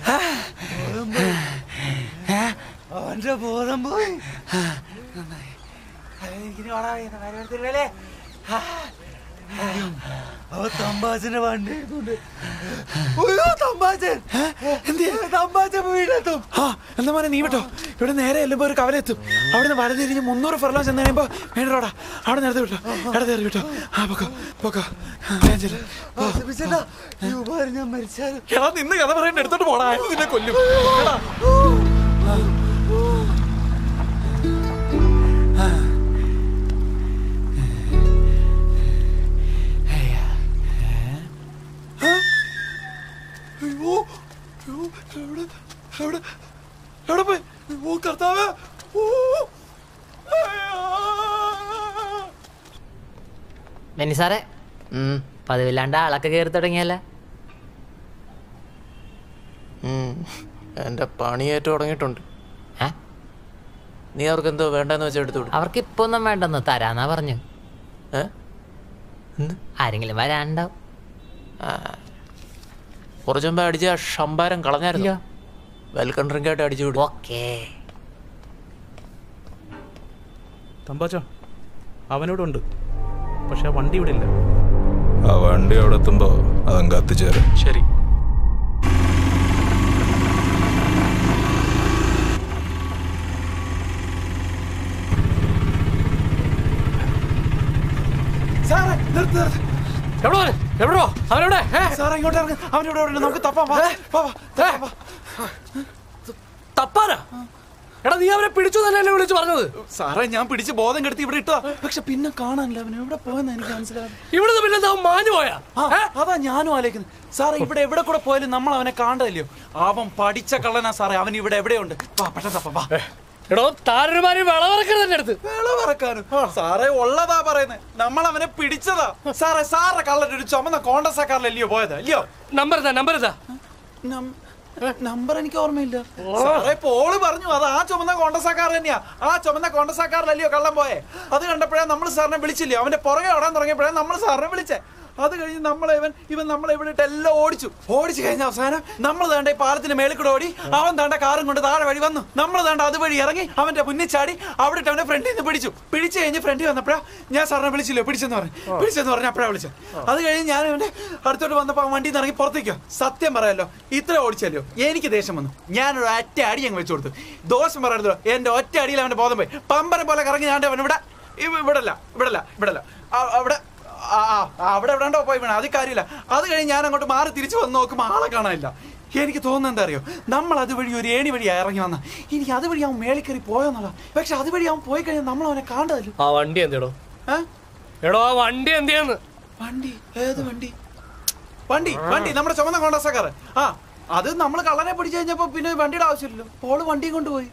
അവന്റെ ബോധം പോയി ആ, നന്നായി. എനിക്കിനി ഓടാൻ വയ്യ. മരത്തിരുവേലേ. ആ, അവ തമ്പാച്ചന്റെ വണ്ടി എടുത്തോണ്ട് അയ്യോ തമ്പാച്ചൻ തമ്പാച്ചൻ വീടെത്തും ആ എന്നാ മോനെ നീ വിട്ടോ ഇവിടെ നേരെ ചെല്ലുമ്പോ ഒരു കവലെത്തും അവിടെ നിന്ന് വലത് തിരിഞ്ഞ് മുന്നൂറ് ഫെർലോ ചെന്ന് കഴിയുമ്പോ മെയിൻ റോഡാ അവിടെ നേരത്തെ വിട്ടോ അവിടെ നേരെ വിട്ടോ ആ പൊക്കോ പൊക്കോ ആ, വേഗം ചെല്ല്. ഓ. ഞാൻ മരിച്ചാലും എടാ നിന്ന് കഥ പറയണ്ട എടുത്തോട്ട് പോടാ അയാൾ നിന്നെ കൊല്ലും എടാ. അയ്യോ അയ്യോ, എവിടെ എവിടെ എവിടെ പോയി ഓ കർത്താവേ ഓ മെനി സാറേ പതിവില്ലാണ്ട് ആളൊക്കെ കയറി തുടങ്ങിയല്ലേ എന്റെ പണിയേറ്റ് തുടങ്ങിയിട്ടുണ്ട് നീ അവർക്ക് എന്തോ വേണ്ടെന്ന് വെച്ചാൽ എടുത്തു വിടും അവർക്ക് ഇപ്പൊ ഒന്നും വേണ്ടെന്ന് തരാന്നാ പറഞ്ഞു ആരെങ്കിലും വരാണ്ടാവും കുറച്ചു മുമ്പ് അടിച്ച ആ ഷംബാരം കളഞ്ഞായിരുന്നു വെൽക്കം ഡ്രിങ്ക് ആയിട്ട് അടിച്ചു വിടും ഓക്കേ തമ്പാച്ചോ അവനോടുണ്ട് പക്ഷെ ആ വണ്ടി ഇവിടെ ഇല്ല ആ വണ്ടി അവിടെ എത്തുമ്പോ അതങ്ങ് കത്തിച്ചേരും ശരി സാറേ നിർത്ത് നിർത്ത് എവിടെ പോണ്? എവിടെ പോ? അവനെവിടെ ഏ? സാറേ ഇങ്ങോട്ട് ഇറങ്ങ് അവനിവിടെ ഇവിടെ ഉണ്ട്. നമുക്ക് തപ്പാം വാ, വാ, വാ, തപ്പാം, വാ. തപ്പാനാ എടാ നീ അവനെ പിടിച്ചു തന്നെയല്ലേ വിളിച്ചു പറഞ്ഞത് സാറേ ഞാൻ പിടിച്ച് ബോധം കെടുത്തി ഇവിടെ ഇട്ടതാ പക്ഷെ പിന്നെ കാണാനില്ല അവൻ എവിടെ പോയെന്ന് എനിക്ക് മനസ്സിലാവും ഇവിടുന്ന് പിന്നെ എന്താ അവൻ മാഞ്ഞു പോയാ അതാ ഞാനും ആലോചിക്കുന്നത് സാറേ ഇവിടെ എവിടെ കൂടെ പോയാലും നമ്മൾ അവനെ കാണണ്ടല്ലോ അവൻ പഠിച്ച കള്ളനാ സാറേ അവൻ ഇവിടെ എവിടെയുണ്ട് വാ പെട്ടെന്ന് തപ്പാം, വാ എടോ താരന്മാര് വിളവറക്കരുത് എന്റെ അടുത്ത് വിളവറക്കാനും സാറേ ഉള്ളതാ പറയുന്നത് നമ്മൾ അവനെ പിടിച്ചതാ സാറേ സാറെ കള്ളൻ ഒരു ചുമന്ന കോണ്ടസാ കാറിലല്ലയോ പോയത് അല്ലയോ നമ്പർ എന്താ നമ്പർ എന്താ നമ്പർ എനിക്ക് ഓർമ്മയില്ല സാറേ പോള് പറഞ്ഞു അത് ആ ചുമന്ന കോണ്ടസാക്കാർ തന്നെയാ ആ ചുമന്ന കോണ്ടസാക്കാറിലല്ലയോ കള്ളം പോയെ അത് കണ്ടപ്പോഴേ നമ്മൾ സാറിനെ വിളിച്ചില്ലയോ അവന്റെ പുറകെ ഓടാൻ തുടങ്ങിയപ്പോഴേ നമ്മൾ സാറിനെ വിളിച്ചേ അത് കഴിഞ്ഞ് നമ്മളെ ഇവൻ ഇവൻ നമ്മളെ ഇവിടെ ഇട്ട് എല്ലാം ഓടിച്ചു ഓടിച്ചു കഴിഞ്ഞ അവസാനം നമ്മൾ താണ്ട ഈ പാലത്തിന്റെ മേളിൽ കൂടെ ഓടി അവൻ താണ്ട കാറും കൊണ്ട് താഴെ വഴി വന്നു നമ്മൾ താണ്ട അതുവഴി ഇറങ്ങി അവന്റെ മുന്നിൽ ചാടി അവിടെ ഇട്ട് അവന്റെ ഫ്രണ്ടിൽ നിന്ന് പിടിച്ചു പിടിച്ചു കഴിഞ്ഞ് ഫ്രണ്ടിൽ വന്നപ്പോഴാ ഞാൻ സാറിനെ വിളിച്ചില്ലോ പിടിച്ചെന്ന് പറഞ്ഞു പിടിച്ചെന്ന് പറഞ്ഞു അപ്പോഴാ വിളിച്ചത് അത് കഴിഞ്ഞ് ഞാൻ അവന്റെ അടുത്തോട്ട് വന്നപ്പോ അവൻ വണ്ടിയിൽ നിന്ന് ഇറങ്ങി പുറത്തേക്കോ സത്യം പറയാലോ ഇത്ര ഓടിച്ചല്ലോ എനിക്ക് ദേഷ്യം വന്നു ഞാനൊരു ഒറ്റ അടി അങ്ങ് വെച്ചു കൊടുത്തു ദോഷം പറയരുതോ എന്റെ ഒറ്റ അടിയിൽ അവന്റെ ബോധം പോയി പമ്പരം പോലെ കറങ്ങി ഞാൻ അവൻ ഇവിടെ ഇവ- ഇവിടല്ല ഇവിടല്ല ഇവിടല്ല ആ- അവിടെ ആ ആ, ആ, അവിടെ എവിടെണ്ടോ പോയി വീണ അത് കാര്യമില്ല അത് കഴിഞ്ഞ് ഞാൻ അങ്ങോട്ട് മാറി തിരിച്ചു വന്ന് നോക്കുമ്പോൾ ആളെ കാണാനില്ല എനിക്ക് തോന്നുന്നത് എന്താ അറിയോ നമ്മൾ അതുവഴി ഒരു ഏണി വഴി ഇറങ്ങി വന്ന ഇനി അതുവഴി അവൻ മേളിൽ കയറി പോയോന്നുള്ള പക്ഷെ അതുവഴി അവൻ പോയി കഴിഞ്ഞാൽ നമ്മൾ അവനെ കാണണ്ടല്ലോ ആ വണ്ടി എന്തെടോ ഏ? എടോ ആ വണ്ടി എന്തിയെന്ന് വണ്ടി ഏത് വണ്ടി വണ്ടി വണ്ടി നമ്മുടെ ചുമന്ന കോണ്ടസക്കാർ ആ അത് നമ്മൾ കള്ളനെ പിടിച്ചു കഴിഞ്ഞപ്പോ പിന്നെ വണ്ടിയുടെ ആവശ്യമില്ലല്ലോ പോള് വണ്ടിയും കൊണ്ടുപോയി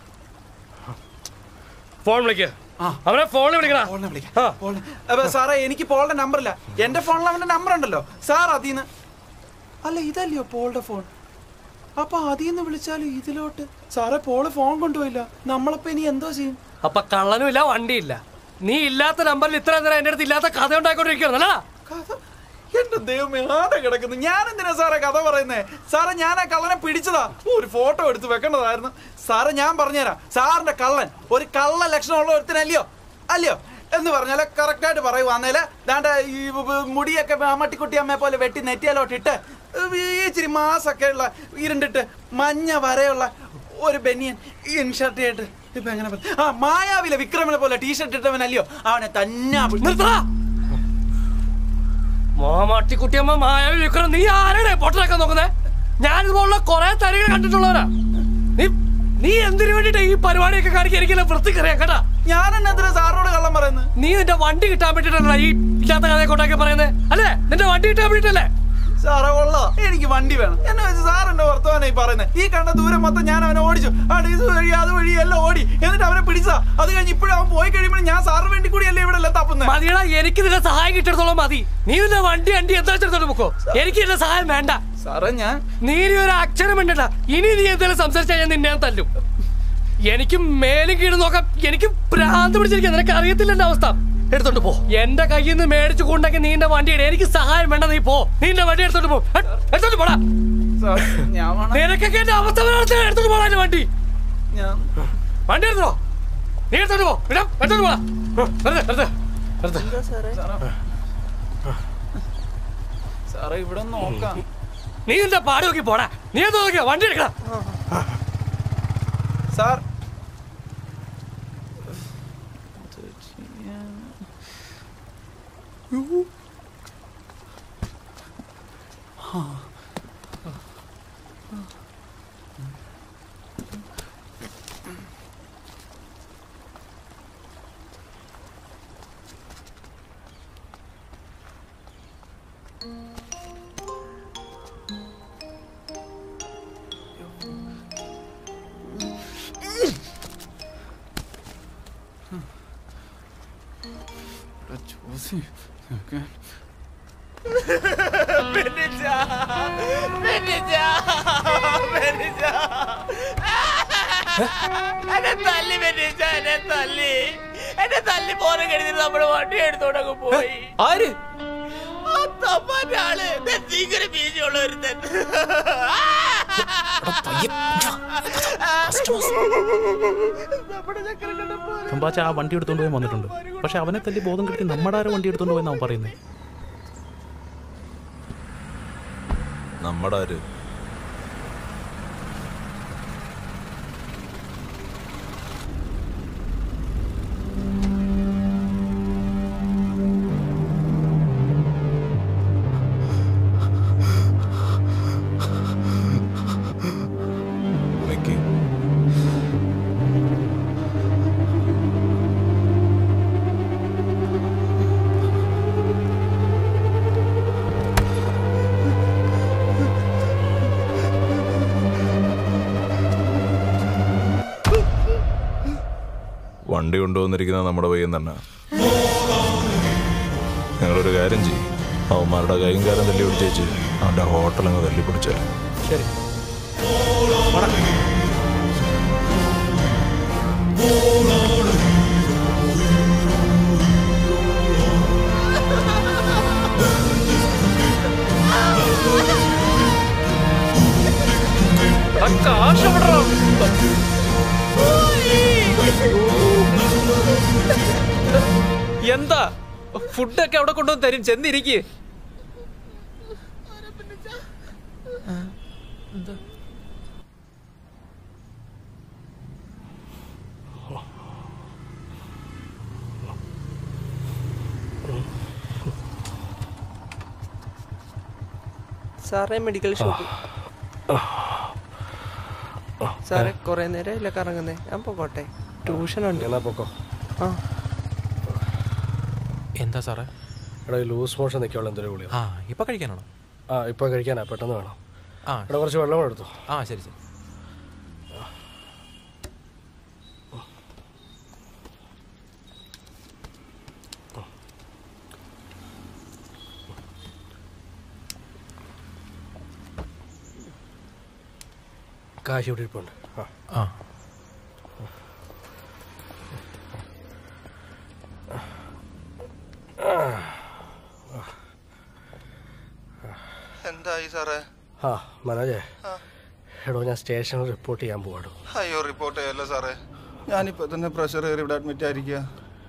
ഫോൺ വിളിക്ക അവനെ ഫോണിൽ വിളിക്കടാ പോളിനെ- അപ്പൊ സാറേ എനിക്ക് പോളുടെ നമ്പർ ഇല്ല എന്റെ ഫോണിൽ അവന്റെ നമ്പർ ഉണ്ടല്ലോ സാർ അതിന്ന് അല്ല ഇതല്ലയോ പോളുടെ ഫോൺ അപ്പൊ അതിന്ന് വിളിച്ചാലും ഇതിലോട്ട് സാറേ പോള് ഫോൺ കൊണ്ടുപോയില്ല നമ്മളപ്പോ ഇനി എന്തോ ചെയ്യും അപ്പൊ കള്ളനും ഇല്ല വണ്ടിയില്ല നീ ഇല്ലാത്ത നമ്പറിൽ ഇത്ര നേരം എന്റെ അടുത്ത് ഇല്ലാത്ത കഥ ഉണ്ടായിക്കൊണ്ടിരിക്കുകയാണല്ലോ എന്റെ ദൈവമേ ആടെ കിടക്കുന്നു ഞാൻ എന്തിനാ സാറേ കഥ പറയുന്നേ സാറേ ഞാൻ ആ കള്ളനെ പിടിച്ചതാ ഒരു ഫോട്ടോ എടുത്ത് വെക്കേണ്ടതായിരുന്നു സാറേ ഞാൻ പറഞ്ഞുതരാം സാറിന്റെ കള്ളൻ ഒരു കള്ള ലക്ഷണമുള്ള ഒരുത്തനല്ലയോ അല്ലയോ എന്ന് പറഞ്ഞാല് correct ആയിട്ട് പറയുവാന്നേല് ദാണ്ട ഈ ബ- മുടിയൊക്കെ അമ്മട്ടിക്കുട്ടി അമ്മയെ പോലെ വെട്ടി നെറ്റിയാലോട്ടിട്ട് ഈ ഇച്ചിരി മാസൊക്കെ ഉള്ള ഇരുണ്ടിട്ട് മഞ്ഞ വരെയുള്ള ഒരു ബനിയൻ ഇൻഷർട്ട് ചെയ്തിട്ട് ഇപ്പൊ എങ്ങനെ പറ- ആ മായാവിലെ വിക്രമനെ പോലെ ടീഷർട്ട് ഇട്ടവനല്ലയോ അവനെ തന്നെ മാമാട്ടിക്കുട്ടിയമ്മ മായാവി വിക്രം നീ ആരാണ് പൊട്ടനാക്കാൻ നോക്കുന്നേ ഞാനിതുപോലുള്ള കുറെ തരികൾ കണ്ടിട്ടുള്ളവരാ നീ നീ എന്തിനു വേണ്ടിട്ട് ഈ പരിപാടിയൊക്കെ കാണിക്കാൻ എനിക്കല്ല വൃത്തിക്കറിയാം കേട്ടാ ഞാൻ എന്തിനാ സാറിനോട് കള്ളം പറയുന്നത് നീ നിന്റെ വണ്ടി കിട്ടാൻ വേണ്ടിട്ടല്ല ഈ ഇല്ലാത്ത കഥയെ കൊണ്ടാക്കി പറയുന്നത് അല്ലേ നിന്റെ വണ്ടി കിട്ടാൻ വേണ്ടിട്ടല്ലേ സാറേ കൊള്ളോ എനിക്ക് വണ്ടി വേണം എന്നെ വെച്ച് സാറിന്റെ വർത്തമാനായി പറയുന്നത് ഈ കണ്ട ദൂരം മൊത്തം ഞാൻ അവനെ ഓടിച്ചു അവിടെ ഇത് വഴി അത് വഴി എല്ലാം ഓടി എന്നിട്ട് അവനെ പിടിച്ചാ അത് കഴിഞ്ഞ് ഇപ്പോഴും അവൻ പോയി കഴിയുമ്പോൾ ഞാൻ സാറിന് വേണ്ടി കൂടിയല്ലേ ഇവിടെ എല്ലാം തപ്പുന്നത് മതിയടാ എനിക്ക് നിന്റെ സഹായം കിട്ടിടത്തോളം മതി നീ നിന്റെ വണ്ടി വണ്ടി എന്താ വെച്ചെടുത്തോണ്ട് പോക്കോ എനിക്ക് നിന്റെ സഹായം വേണ്ട സാറേ ഞാൻ നീ ഇനി ഒരു അക്ഷരം വേണ്ടട്ടാ ഇനി നീ എന്തെങ്കിലും സംസാരിച്ചാൽ ഞാൻ നിന്നെ ഞാൻ തല്ലും എനിക്ക് മേലും കീഴും നോക്കാം എനിക്ക് ഭ്രാന്ത് പിടിച്ചിരിക്കുക നിനക്ക് അറിയത്തില്ല എന്റെ അവസ്ഥ എടുത്തോണ്ട് പോ എന്റെ കയ്യിൽ നിന്ന് മേടിച്ചു കൊണ്ടെങ്കിൽ നീ എന്റെ വണ്ടി ഇട്. എനിക്ക് സഹായം വേണ്ട നീ പോ നീ എന്റെ വണ്ടി എടുത്തോണ്ട് പോ എട്- എടുത്തോണ്ട് പോടാ സാർ ഞാൻ വേണം നിനക്കൊക്കെ എന്റെ അവസ്ഥ വരാത്ത എടുത്തോണ്ട് പോടാ എന്റെ വണ്ടി ഞാൻ വണ്ടി എടുത്തോ നീ എടുത്തോണ്ട് പോ ഇടാ എടുത്തോണ്ട് പോടാ വെറുതെ വെറുതെ വെറുതെ സാറേ ഇവിടെ നോക്കാം നീ നിന്റെ പാട് നോക്കി പോടാ നീ എന്താ നോക്കിയോ വണ്ടി എടുക്കണം സാർ ജോസി ഒക്കെ എന്നെ തല്ലി ബെന്നിച്ച എന്നെ തല്ലി എന്നെ തല്ലി പോരെ കരുതി നമ്മുടെ വണ്ടി എടുത്തോണ്ടങ്ങ് പോയി ആര് ആ തപ്പാന്റെ ആള് ഭീകര ബീജമുള്ള ഒരുത്തൻ സംഭാച്ച ആ വണ്ടി എടുത്തോണ്ട് പോയി വന്നിട്ടുണ്ട് പക്ഷെ അവനെ തല്ലി ബോധം കിട്ടി നമ്മുടെ ആരോ വണ്ടി എടുത്തോണ്ട് പോയെന്ന് അവൻ പറയുന്നത് നമ്മുടെ ആര് നിക്ക്. വണ്ടി കൊണ്ടുവന്നിരിക്കുന്നത് നമ്മുടെ പയ്യൻ തന്നെ ഞങ്ങളൊരു കാര്യം ചെയ്യും അവന്മാരുടെ കൈയും കാലം തല്ലി പിടിച്ചേച്ച് അവന്റെ ഹോട്ടലങ്ങ് തല്ലി പിടിച്ചാൽ ശരി എന്താ ഫുഡൊക്കെ അവിടെ കൊണ്ടുവന്ന് തരും ചെന്നിരിക്ക് സാറേ മെഡിക്കൽ ഷോപ്പ് സാറേ കുറെ നേരം ഇല്ല കറങ്ങുന്നേ ഞാൻ പോകട്ടെ ട്യൂഷൻ ഉണ്ട് എന്നാ പൊക്കോ ആ എന്താ സാറേ എടാ ലൂസ് മോഷൻ നിൽക്കാനുള്ള എന്തൊരു ഗുളിക ആ ഇപ്പൊ കഴിക്കാനാണോ ആ ഇപ്പൊ കഴിക്കാനാ പെട്ടെന്ന് വേണം ആ എടാ കുറച്ച് വെള്ളം കൂടെ എടുത്തോ ആ ശരി ശരി കാശ് ഇവിടെ ഇരിപ്പുണ്ട് ആ ആ എന്തായി സാറേ ആ മനോജേ ആ. എടോ ഞാൻ സ്റ്റേഷനിൽ റിപ്പോർട്ട് ചെയ്യാൻ പോവാടോ അയ്യോ റിപ്പോർട്ട് ചെയ്യല്ല സാറേ ഞാനിപ്പോ തന്നെ പ്രഷർ കയറി ഇവിടെ അഡ്മിറ്റ് ആയിരിക്കുക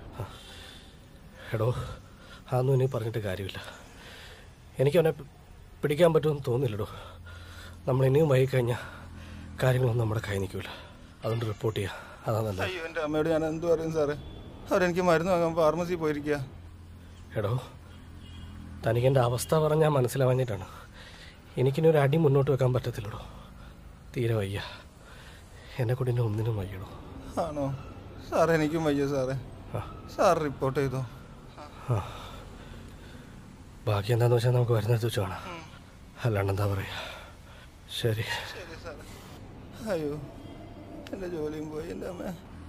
എടോ അതൊന്നും ഇനി പറഞ്ഞിട്ട് കാര്യമില്ല എനിക്കവനെ പി- പിടിക്കാൻ പറ്റുമെന്ന് തോന്നുന്നില്ലടോ നമ്മൾ ഇനിയും വൈകി കഴിഞ്ഞാൽ കാര്യങ്ങളൊന്നും നമ്മുടെ കൈ നിൽക്കില്ല അതുകൊണ്ട് റിപ്പോർട്ട് ചെയ്യാം അതാ നല്ലത് അയ്യോ എൻ്റെ അമ്മയോട് ഞാൻ എന്തു പറയും സാറേ അവരെനിക്ക് മരുന്ന് വാങ്ങാൻ ഫാർമസി പോയിരിക്കുക എടോ തനിക്ക് എൻ്റെ അവസ്ഥ പറഞ്ഞാൽ മനസ്സിലാവാഞ്ഞിട്ടാണ് എനിക്കിനി ഒരു അടി മുന്നോട്ട് വെക്കാൻ പറ്റത്തില്ലടോ തീരെ വയ്യ എന്നെ കൊണ്ട് ഇനി ഒന്നിനും വയ്യടോ ആണോ സാറേ എനിക്കും വയ്യ സാറേ സാർ റിപ്പോർട്ട് ചെയ്തോ ആ. ബാക്കി എന്താന്ന് വെച്ചാൽ നമുക്ക് വരുന്നത് വെച്ച് കാണാം അല്ലാണ്ട് എന്താ പറയാ ശരി ശരി സാറേ അയ്യോ എൻ്റെ ജോലിയും പോയി എൻ്റെ അമ്മ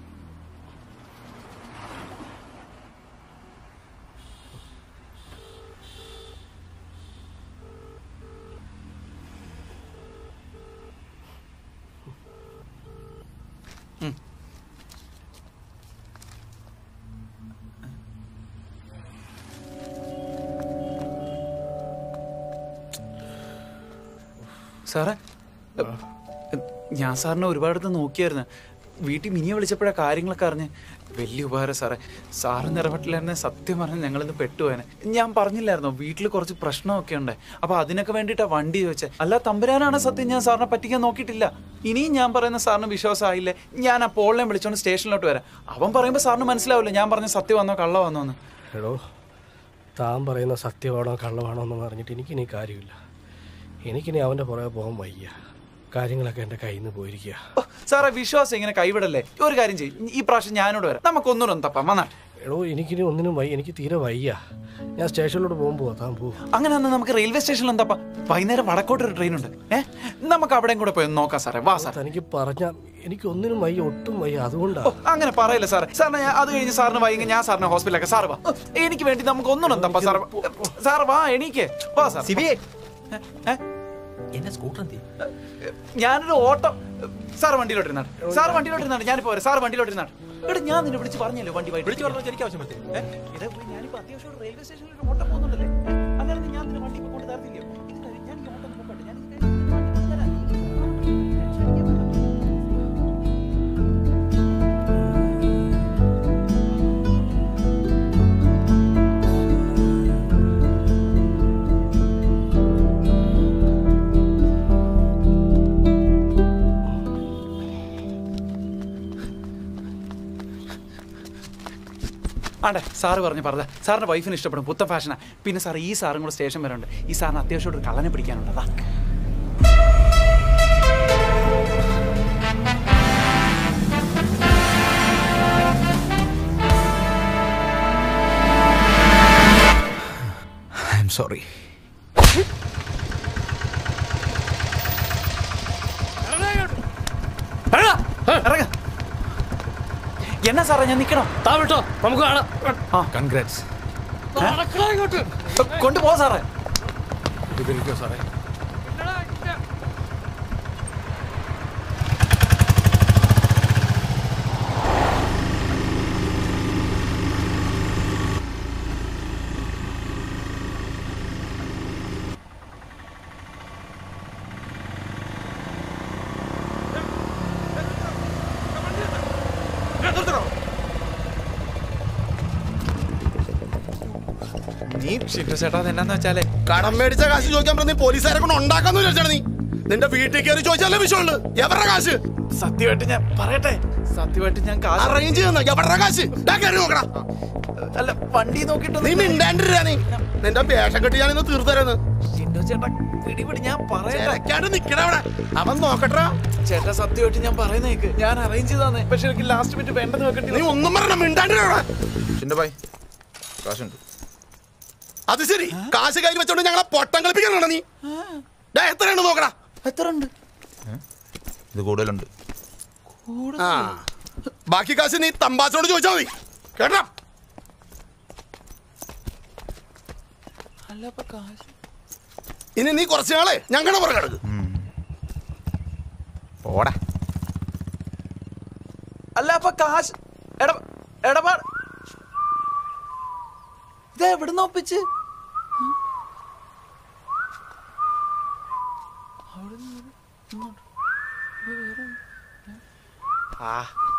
സാറേ ഞാൻ സാറിനെ ഒരുപാടത്ത് നോക്കിയായിരുന്നു വീട്ടിൽ മിനിയെ വിളിച്ചപ്പോഴാ കാര്യങ്ങളൊക്കെ അറിഞ്ഞ് വലിയ ഉപകാരം സാറേ സാറ് നിറവട്ടിലായിരുന്നെ സത്യം പറഞ്ഞാൽ ഞങ്ങളിന്ന് പെട്ടുപോയനെ ഞാൻ പറഞ്ഞില്ലായിരുന്നോ വീട്ടിൽ കുറച്ച് പ്രശ്നമൊക്കെ ഉണ്ട് അപ്പൊ അതിനൊക്കെ വേണ്ടിയിട്ടാ വണ്ടി ചോദിച്ചത് അല്ല തമ്പുരാനാണ് സത്യം ഞാൻ സാറിനെ പറ്റിക്കാൻ നോക്കിയിട്ടില്ല ഇനിയും ഞാൻ പറയുന്ന സാറിന് വിശ്വാസമായില്ലേ ഞാൻ ആ പോളിനെ വിളിച്ചോണ്ട് സ്റ്റേഷനിലോട്ട് വരാം അവൻ പറയുമ്പോൾ സാറിന് മനസ്സിലാവില്ല ഞാൻ പറഞ്ഞ സത്യം വന്നോ കള്ള വന്നോ എന്ന് എടോ താൻ പറയുന്ന സത്യമാണോ കള്ളമാണോ എന്ന് പറഞ്ഞിട്ട് എനിക്കിനി കാര്യമില്ല എനിക്കിനി അവൻ്റെ പുറകെ പോകാൻ വയ്യ കാര്യങ്ങളൊക്കെ എൻ്റെ കയ്യിൽ നിന്ന് പോയിരിക്കുക ഓ, സാറേ വിശ്വാസം ഇങ്ങനെ കൈവിടല്ലേ ഒരു കാര്യം ചെയ്യും ഈ പ്രാവശ്യം ഞാനോട് വരാം നമുക്കൊന്നുകൂടെ ഒന്ന് തപ്പാം വന്നാ എടോ എനിക്കിനി ഒന്നിനും വയ്യ എനിക്ക് തീരെ വയ്യ ഞാൻ സ്റ്റേഷനിലോട്ട് പോകുമ്പോൾ താൻ പോകും അങ്ങനെ ഒന്ന് നമുക്ക് റെയിൽവേ സ്റ്റേഷനിൽ എന്താ വൈകുന്നേരം വടക്കോട്ട് ഒരു ട്രെയിൻ ഉണ്ട് ഏ നമുക്ക് അവിടെയും കൂടെ പോയി ഒന്ന് നോക്കാം സാറേ വാ സാർ തനിക്ക് പറഞ്ഞ എനിക്ക് ഒന്നിനും വയ്യ ഒട്ടും വയ്യ ഓ, അതുകൊണ്ടാണ് അങ്ങനെ പറയില്ല സാറേ സാറിന് ഞാൻ അത് കഴിഞ്ഞ് സാറിന് വൈകി ഞാൻ സാറിന് ഹോസ്പിറ്റലൊക്കെ സാറ് വാ ഓ, എനിക്ക് വേണ്ടി നമുക്ക് ഒന്നും തപ്പാ സാറ് സാർ വാ എണീക്ക് വാ സാർ സിബിയെ ഏ? എന്നെ സ്കൂട്ടർ എന്തി ഞാനൊരു ഓട്ടോ സാർ വണ്ടിയിലോട്ടിരുന്നാണ് സാർ വണ്ടിയിലോട്ടിരുന്നാണ് ഞാനിപ്പോ വരാം സാർ വണ്ടിയിലോട്ടിരുന്നാണ് എടാ ഞാൻ നിന്നെ വിളിച്ച് പറഞ്ഞല്ലോ വണ്ടി വിളിച്ചു പറഞ്ഞാൽ എനിക്ക് ആവശ്യം പറ്റും ഞാനിപ്പോ അത്യാവശ്യം റെയിൽവേ സ്റ്റേഷനിൽ ഒരു ഓട്ടം പോകുന്നുണ്ടല്ലേ അങ്ങനെ ഞാൻ നിന്നെ വണ്ടി ഇപ്പൊ കൊണ്ട് തരത്തില്ലയോ ഇത് കഴിഞ്ഞ് ഞാൻ ഈ ഓട്ടം ഒന്ന് പോകട്ടെ ഞാൻ ഇത് കഴിഞ്ഞ് നിന്നെ വണ്ടി കൊണ്ട് തരാം. ആണ്ടെ സാറ് പറഞ്ഞു പറഞ്ഞ സാറിന്റെ വൈഫിന് ഇഷ്ടപ്പെടും പുത്ത ഫാഷനാ പിന്നെ സാർ ഈ സാറും കൂടെ സ്റ്റേഷൻ വരെ ഉണ്ട് ഈ സാറിന് അത്യാവശ്യം ഒരു കള്ളനെ പിടിക്കാനുണ്ട് അതാ ഐ എം സോറി ഇറങ്ങ എന്നാ സാറേ ഞാൻ നിക്കണം താ വിട്ടോ നമുക്ക് കാണാം ആ കൺഗ്രാറ്റ്സ് നടക്കടാ ഇങ്ങോട്ട് കൊണ്ടുപോ സാറേ ഇതിരിക്കോ സാറേ നീ ഷിൻഡു ചേട്ടാ അതെന്നാന്ന് വെച്ചാലേ കടം മേടിച്ച കാശ് ചോദിക്കാൻ പറഞ്ഞ പോലീസുകാരെ കൊണ്ട് ഉണ്ടാക്കാന്ന് വിചാരിച്ചാണ് നീ നിന്റെ വീട്ടിൽ കയറി ചോദിച്ചാലേ വിഷയമുണ്ട് എവരുടെ കാശ് സത്യമായിട്ട് ഞാൻ പറയട്ടെ സത്യമായിട്ട് ഞാൻ കാശ് അറേഞ്ച് ചെയ്യുന്ന എവരുടെ കാശ് ദാ കയറി നോക്കടാ അല്ല വണ്ടി നോക്കിട്ട് നീ മിണ്ടാണ്ടിരാ നീ നിന്റെ വേഷം കെട്ടി ഞാനിന്ന് തീർത്തരുന്ന് ഷിൻഡു ചേട്ടാ പിടിപിടി ഞാൻ പറയട്ടെ ചിരക്കാണ്ട് നിക്കണ അവിടെ അവൻ നോക്കട്ടാ ചേട്ടാ സത്യമായിട്ട് ഞാൻ പറയുന്നേക്ക് ഞാൻ അറേഞ്ച് ചെയ്താന്നേ പക്ഷെ എനിക്ക് ലാസ്റ്റ് മിനിറ്റ് വേണ്ടെന്ന് വെക്കേണ്ടി നീ ഒന്നും പറഞ്ഞ മിണ്ടാണ്ടിരാ അവിടെ ചിന്റെ ബായ് കാശുണ്ട് അത് ശരി കാശ് കയ്യിൽ വെച്ചോണ്ട് ഞങ്ങളെ പൊട്ടം കളിപ്പിക്കണോ നീ ദാ എത്രയാണ് നോക്കടാ എത്ര ഉണ്ട് ഇത് കൂടുതലുണ്ട് ആ ബാക്കി കാശ് നീ തമ്പാച്ചോട് ചോദിച്ചാ മതി കേട്ടാ അല്ല അപ്പൊ കാശ് ഇനി നീ കുറച്ച് നാളെ ഞങ്ങളുടെ പുറകെ കിടക്ക് ഓടാ അല്ല അപ്പൊ കാശ് എട എടപാട് ഇത് എവിടുന്ന് ഒപ്പിച്ച് ആ